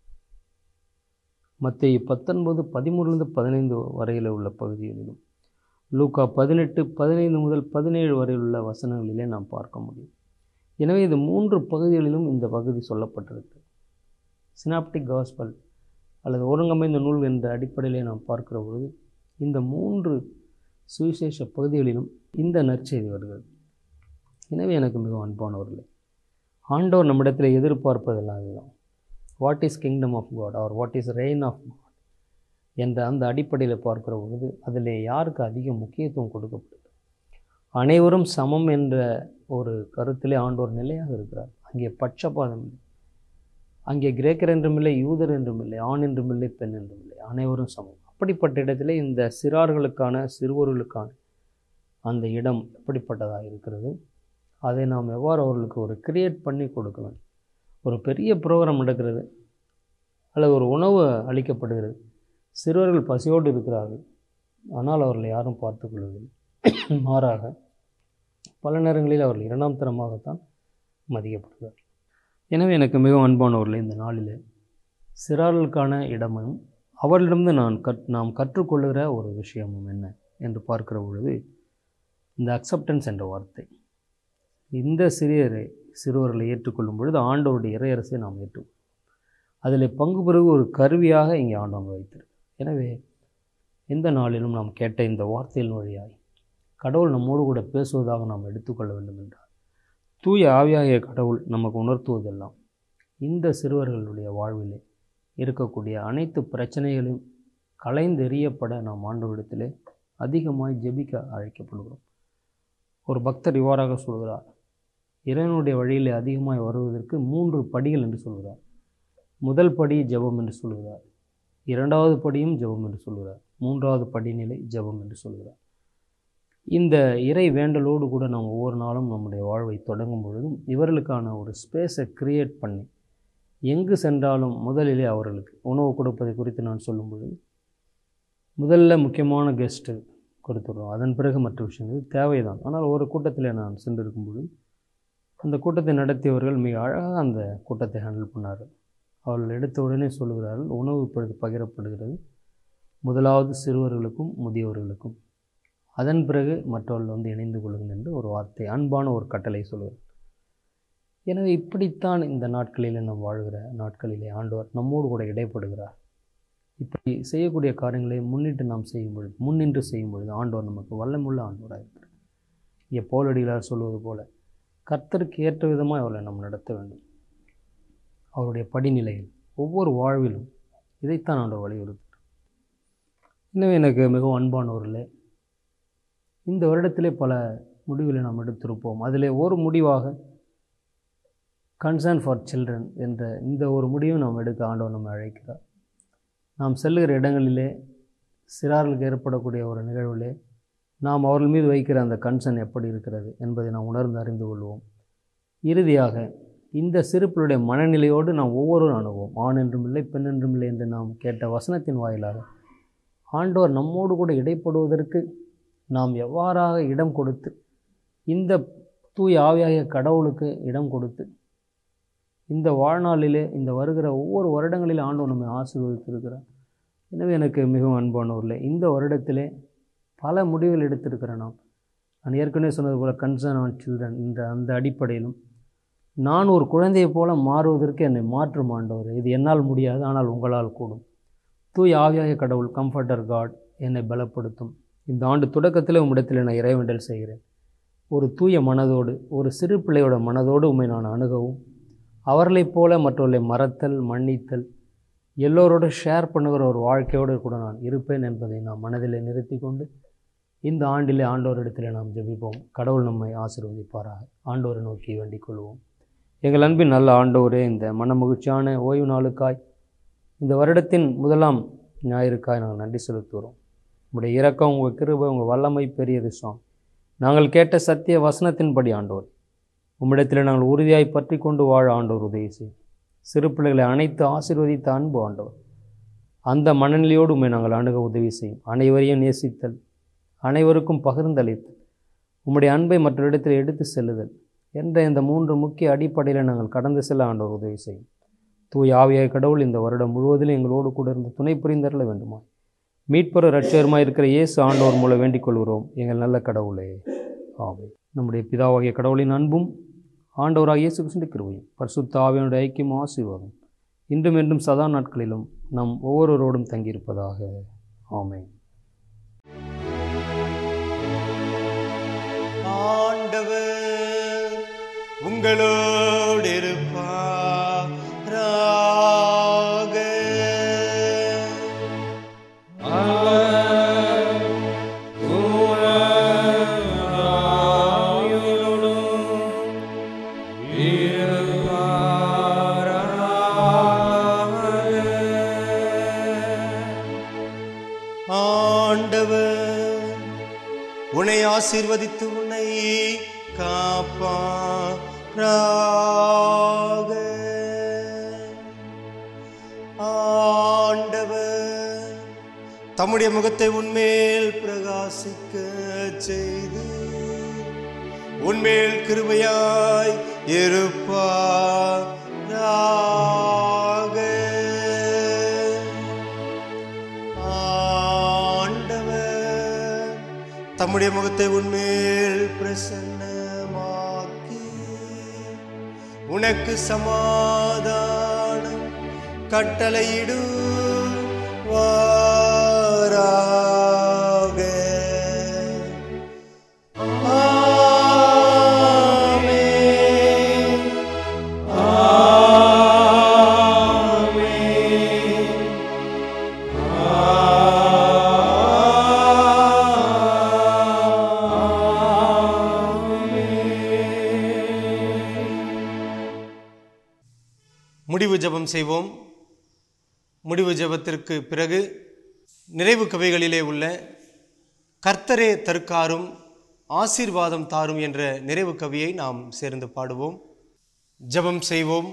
Speaker 4: மத்திய பத்தொன்பது பதிமூணுலேருந்து பதினைந்து வரையில் உள்ள பகுதிகளிலும் லூக்கா பதினெட்டு பதினைந்து முதல் பதினேழு வரையில் உள்ள வசனங்களிலே நாம் பார்க்க முடியும் எனவே இது மூன்று பகுதிகளிலும் இந்த பகுதி சொல்லப்பட்டிருக்கு சினாப்டிக் காஸ்பல் அல்லது ஒருங்கமைந்த நூல் என்ற அடிப்படையிலே நாம் பார்க்கிற பொழுது இந்த மூன்று சுவிசேஷ பகுதிகளிலும் இந்த நற்செய்தி வருகிறது எனவே எனக்கு மிகவும் அன்பானவர்களே ஆண்டவர் நம்மிடத்தில் எதிர்பார்ப்பதெல்லாம் இதுதான் what is kingdom of God or what is reign of God என்ற அந்த அடிப்படையில் பார்க்கிற பொழுது அதில் யாருக்கு அதிக முக்கியத்துவம் கொடுக்கப்படுது அனைவரும் சமம் என்ற ஒரு கருத்திலே ஆண்டவர் நிலையாக இருக்கிறார் அங்கே பட்சபாதம் இல்லை அங்கே கிரேக்கர் என்றும் இல்லை யூதர் என்றும் இல்லை ஆண் என்றும் இல்லை பெண் என்றும் இல்லை அனைவரும் சமம் அப்படிப்பட்ட இடத்திலே இந்த சிறார்களுக்கான சிறுவர்களுக்கான அந்த இடம் எப்படிப்பட்டதாக இருக்கிறது அதை நாம் எவ்வாறு அவர்களுக்கு ஒரு கிரியேட் பண்ணி கொடுக்க வேண்டும் ஒரு பெரிய ப்ரோக்ராம் நடக்கிறது அல்லது ஒரு உணவு அளிக்கப்படுகிறது சிறுவர்கள் பசியோடு இருக்கிறார்கள் ஆனால் அவர்களை யாரும் பார்த்து கொள்வதில்லை மாறாக பல நேரங்களில் அவர்கள் இரண்டாம் தரமாகத்தான் மதிக்கப்படுகிறார் எனவே எனக்கு மிகவும் அன்பானவர்களே இந்த நாளில் சிறார்களுக்கான இடமும் அவர்களிடமிருந்து நான் கற் நாம் கற்றுக்கொள்ளுகிற ஒரு விஷயமும் என்ன என்று பார்க்கிற பொழுது இந்த அக்செப்டன்ஸ் என்ற வார்த்தை இந்த சிறியரை சிறுவர்களை ஏற்றுக்கொள்ளும் பொழுது ஆண்டவருடைய இறையரசை நாம் ஏற்றுக்கொள்ளும் அதில் பங்கு பெறுவது ஒரு கருவியாக இங்கே ஆண்டவன் வைத்திருக்கு எனவே எந்த நாளிலும் நாம் கேட்ட இந்த வார்த்தையின் வழியாய் கடவுள் நம்மோடு கூட பேசுவதாக நாம் எடுத்துக்கொள்ள வேண்டும் என்றார் தூய ஆவியாகிய கடவுள் நமக்கு உணர்த்துவதெல்லாம் இந்த சிறுவர்களுடைய வாழ்விலே இருக்கக்கூடிய அனைத்து பிரச்சனைகளையும் கலைந்தெறியப்பட நாம் ஆண்டவரிடத்திலே அதிகமாய் ஜெபிக்க அழைக்கப்படுகிறோம் ஒரு பக்தர் இவ்வாறாக சொல்கிறார் இறைவனுடைய வழியிலே அதிகமாய் வருவதற்கு மூன்று படிகள் என்று சொல்கிறார் முதல் படி ஜெபம் என்று சொல்கிறார் இரண்டாவது படியும் ஜெபம் என்று சொல்கிறார் மூன்றாவது படிநிலை ஜெபம் என்று சொல்கிறார் இந்த இறை வேண்டலோடு கூட நாம் ஒவ்வொரு நாளும் நம்முடைய வாழ்வை தொடங்கும் பொழுதும் இவர்களுக்கான ஒரு ஸ்பேஸை கிரியேட் பண்ணி எங்கு சென்றாலும் முதலிலே அவர்களுக்கு உணவு கொடுப்பதை குறித்து நான் சொல்லும் பொழுது முதல்ல முக்கியமான கெஸ்ட்டு கொடுத்துடுறோம் அதன் பிறகு மற்ற விஷயங்கள் தேவைதான் ஆனால் ஒரு கூட்டத்தில் நான் சென்றிருக்கும் பொழுது அந்த கூட்டத்தை நடத்தியவர்கள் மிக அழகாக அந்த கூட்டத்தை ஹேண்டில் பண்ணார்கள் அவர்கள் எடுத்த உடனே சொல்லுகிறார்கள் உணவு இப்பொழுது பகிரப்படுகிறது முதலாவது சிறுவர்களுக்கும் முதியவர்களுக்கும் அதன் பிறகு மற்றவர்கள் வந்து இணைந்து கொள்ளுங்கள் என்று ஒரு வார்த்தை அன்பான ஒரு கட்டளை சொல்லுவார் எனவே இப்படித்தான் இந்த நாட்களிலே நாம் வாழ்கிற நாட்களிலே ஆண்டவர் நம்மோடு கூட இடைப்படுகிறார் இப்படி செய்யக்கூடிய காரியங்களை முன்னிட்டு நாம் செய்யும் பொழுது முன்னின்று செய்யும் பொழுது ஆண்டவர் நமக்கு வல்லமுள்ள ஆண்டவராக இருக்கிறார் இங்கே போலடிகளார் சொல்வது போல கர்த்தருக்கு ஏற்ற விதமாக அவர்களை நாம் நடத்த வேண்டும் அவருடைய படிநிலையில் ஒவ்வொரு வாழ்விலும் இதைத்தான் ஆண்டவர் வலியுறுத்துகிறார் எனவே எனக்கு மிகவும் அன்பானவர்களே இந்த வருடத்திலே பல முடிவுகளை நாம் எடுத்திருப்போம் அதிலே ஒரு முடிவாக கன்சர்ன் ஃபார் சில்ட்ரன் என்ற இந்த ஒரு முடிவும் நாம் எடுக்க ஆண்டவர் நம்ம அழைக்கிறார் நாம் செல்லுகிற இடங்களிலே சிறார்களுக்கு ஏற்படக்கூடிய ஒரு நிகழ்விலே நாம் அவர்கள் மீது வைக்கிற அந்த கன்சர்ன் எப்படி இருக்கிறது என்பதை நாம் உணர்ந்து அறிந்து கொள்வோம் இறுதியாக இந்த சிறுப்பினுடைய மனநிலையோடு நாம் ஒவ்வொருவரும் அணுவோம் ஆண் என்றும் இல்லை பெண் என்றும் இல்லை என்று நாம் கேட்ட வசனத்தின் வாயிலாக ஆண்டவர் நம்மோடு கூட இடைப்படுவதற்கு நாம் எவ்வாறாக இடம் கொடுத்து இந்த தூய ஆவியாகிய கடவுளுக்கு இடம் கொடுத்து இந்த வாழ்நாளிலே இந்த வருகிற ஒவ்வொரு வருடங்களிலே ஆண்டவர் நம்மை ஆசீர்வதித்திருக்கிறார் எனவே எனக்கு மிகவும் அன்பானவர்களே இந்த வருடத்திலே பல முடிவுகள் எடுத்திருக்கிறேன் நாம் நான் ஏற்கனவே சொன்னது போல் கன்சர்ன் ஆன் சில்ட்ரன் இந்த அந்த அடிப்படையிலும் நான் ஒரு குழந்தையைப் போல மாறுவதற்கு என்னை மாற்றும் ஆண்டவர் இது என்னால் முடியாது ஆனால் உங்களால் கூடும் தூய் ஆவியாகிய கடவுள் கம்ஃபர்டர் காட் என்னை பலப்படுத்தும் இந்த ஆண்டு தொடக்கத்தில் உம்மிடத்தில் நான் இறைவேண்டல் செய்கிறேன் ஒரு தூய மனதோடு ஒரு சிறு பிள்ளையோட மனதோடு உண்மை நான் அணுகவும் அவர்களைப் போல மற்றவர்களை மறத்தல் மன்னித்தல் எல்லோரோடு ஷேர் பண்ணுகிற ஒரு வாழ்க்கையோடு கூட நான் இருப்பேன் என்பதை நாம் மனதிலே நிறுத்தி கொண்டு இந்த ஆண்டிலே ஆண்டோரிடத்திலே நாம் ஜெபிப்போம் கடவுள் நம்மை ஆசீர்வதிப்பாராக ஆண்டோரை நோக்கி வேண்டிக் கொள்வோம் எங்கள் அன்பின் நல்ல ஆண்டோரே இந்த மன மகிழ்ச்சியான ஓய்வு நாளுக்காய் இந்த வருடத்தின் முதலாம் ஞாயிறுக்காய் நாங்கள் நன்றி செலுத்துகிறோம் உங்களுடைய இரக்கம் உங்கள் கிருபை உங்கள் வல்லமை பெரியது சுவாமி நாங்கள் கேட்ட சத்திய வசனத்தின்படி ஆண்டோர் உம்மிடத்தில் நாங்கள் உறுதியாய் பற்றி கொண்டு வாழ ஆண்டோர் உதவி செய்யும் சிறு பிள்ளைகளை அனைத்து ஆசீர்வதித்த அன்பு ஆண்டவர் அந்த மனநிலையோடு உண்மை நாங்கள் அணுக உதவி செய்யும் அனைவரையும் நேசித்தல் அனைவருக்கும் பகிர்ந்தளித்தல் உம்முடைய அன்பை மற்றொரிடத்தில் எடுத்து செல்லுதல் என்ற இந்த மூன்று முக்கிய அடிப்படையில் நாங்கள் கடந்து செல்ல ஆண்டவர் உதவி செய்யும் தூய் ஆவியாய கடவுள் இந்த வருடம் முழுவதிலும் எங்களோடு கூட இருந்து துணை புரிந்தரல வேண்டுமா மீட்புற ரட்சகருமாய் இருக்கிற இயேசு ஆண்டவர் மூலம் வேண்டிக் கொள்கிறோம் எங்கள் நல்ல கடவுளே ஆமே நம்முடைய பிதாவாகிய கடவுளின் அன்பும் ஆண்டவராக இயேசு கிருஷ்ண கிருபையும் பரிசுத்த ஆவியனுடைய ஐக்கியம் ஆசீர்வாதம் இன்றும் என்றும் சதா நாட்களிலும் நம் ஒவ்வொருவரோடும் தங்கியிருப்பதாக ஆமென்
Speaker 1: ஆண்டவர் உங்களோடு இருப்பாராக ஆண்டவர் உன்னை ஆசீர்வதித்து உன்னை காப்பாராக ஆண்டவர் தம்முடைய முகத்தை உன்மேல் பிரகாசிக்க செய்து உன்மேல் கிருபையாய் இருப்பாராக ஆண்டவர் தம்முடைய முகத்தை உன்மேல் பிரசன்னமாக்கி உனக்கு சமாதானம் கட்டளையிடு வாராக ஆமென். ஆமென். முடிவு ஜெபம் செய்வோம் முடிவு ஜெபத்திற்கு பிறகு நிறைவு கவைகளிலே உள்ள கர்த்தரே தற்காரும் ஆசீர்வாதம் தாரும் என்ற நிறைவு கவியை நாம் சேர்ந்து பாடுவோம் ஜெபம் செய்வோம்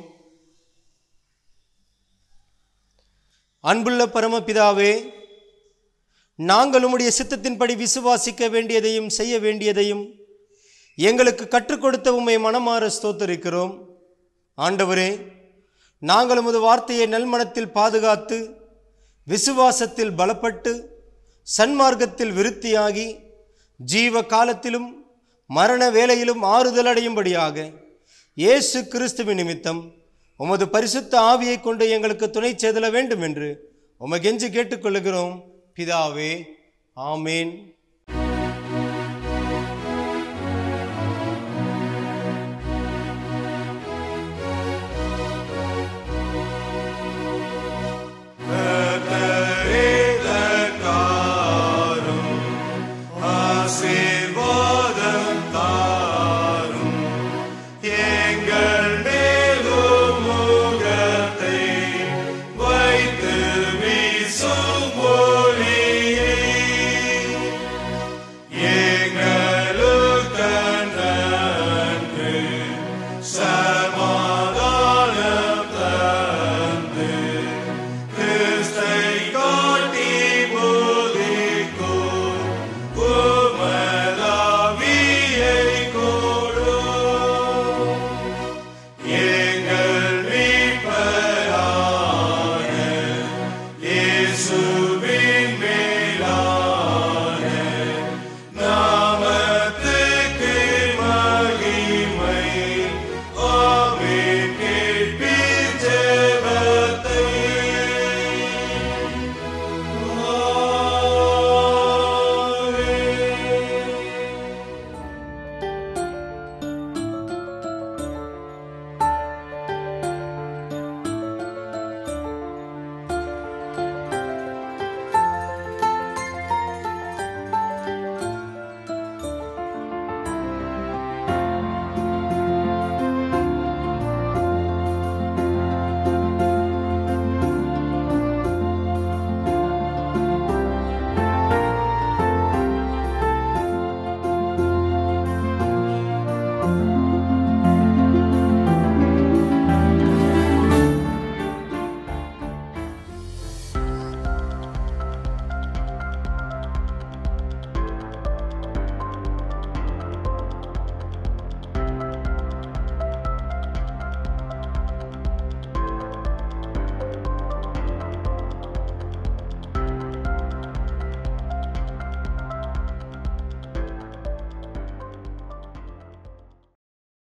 Speaker 1: அன்புள்ள பரமபிதாவே நாங்கள் உம்முடைய சித்தத்தின்படி விசுவாசிக்க வேண்டியதையும் செய்ய வேண்டியதையும் எங்களுக்கு கற்றுக் கொடுத்த உம்மை மனமாற ஸ்தோத்தரிக்கிறோம் ஆண்டவரே நாங்கள் உமது வார்த்தையை நல்மனத்தில் பாதுகாத்து விசுவாசத்தில் பலப்பட்டு சன்மார்க்கத்தில் விருத்தியாகி ஜீவ காலத்திலும் மரண வேளையிலும் ஆறுதல் அடையும்படியாக இயேசு கிறிஸ்துவின் நிமித்தம் உமது பரிசுத்த ஆவியை கொண்டு எங்களுக்கு துணை செய்தல வேண்டும் என்று உமகெஞ்சு கேட்டுக்கொள்கிறோம் பிதாவே ஆமேன்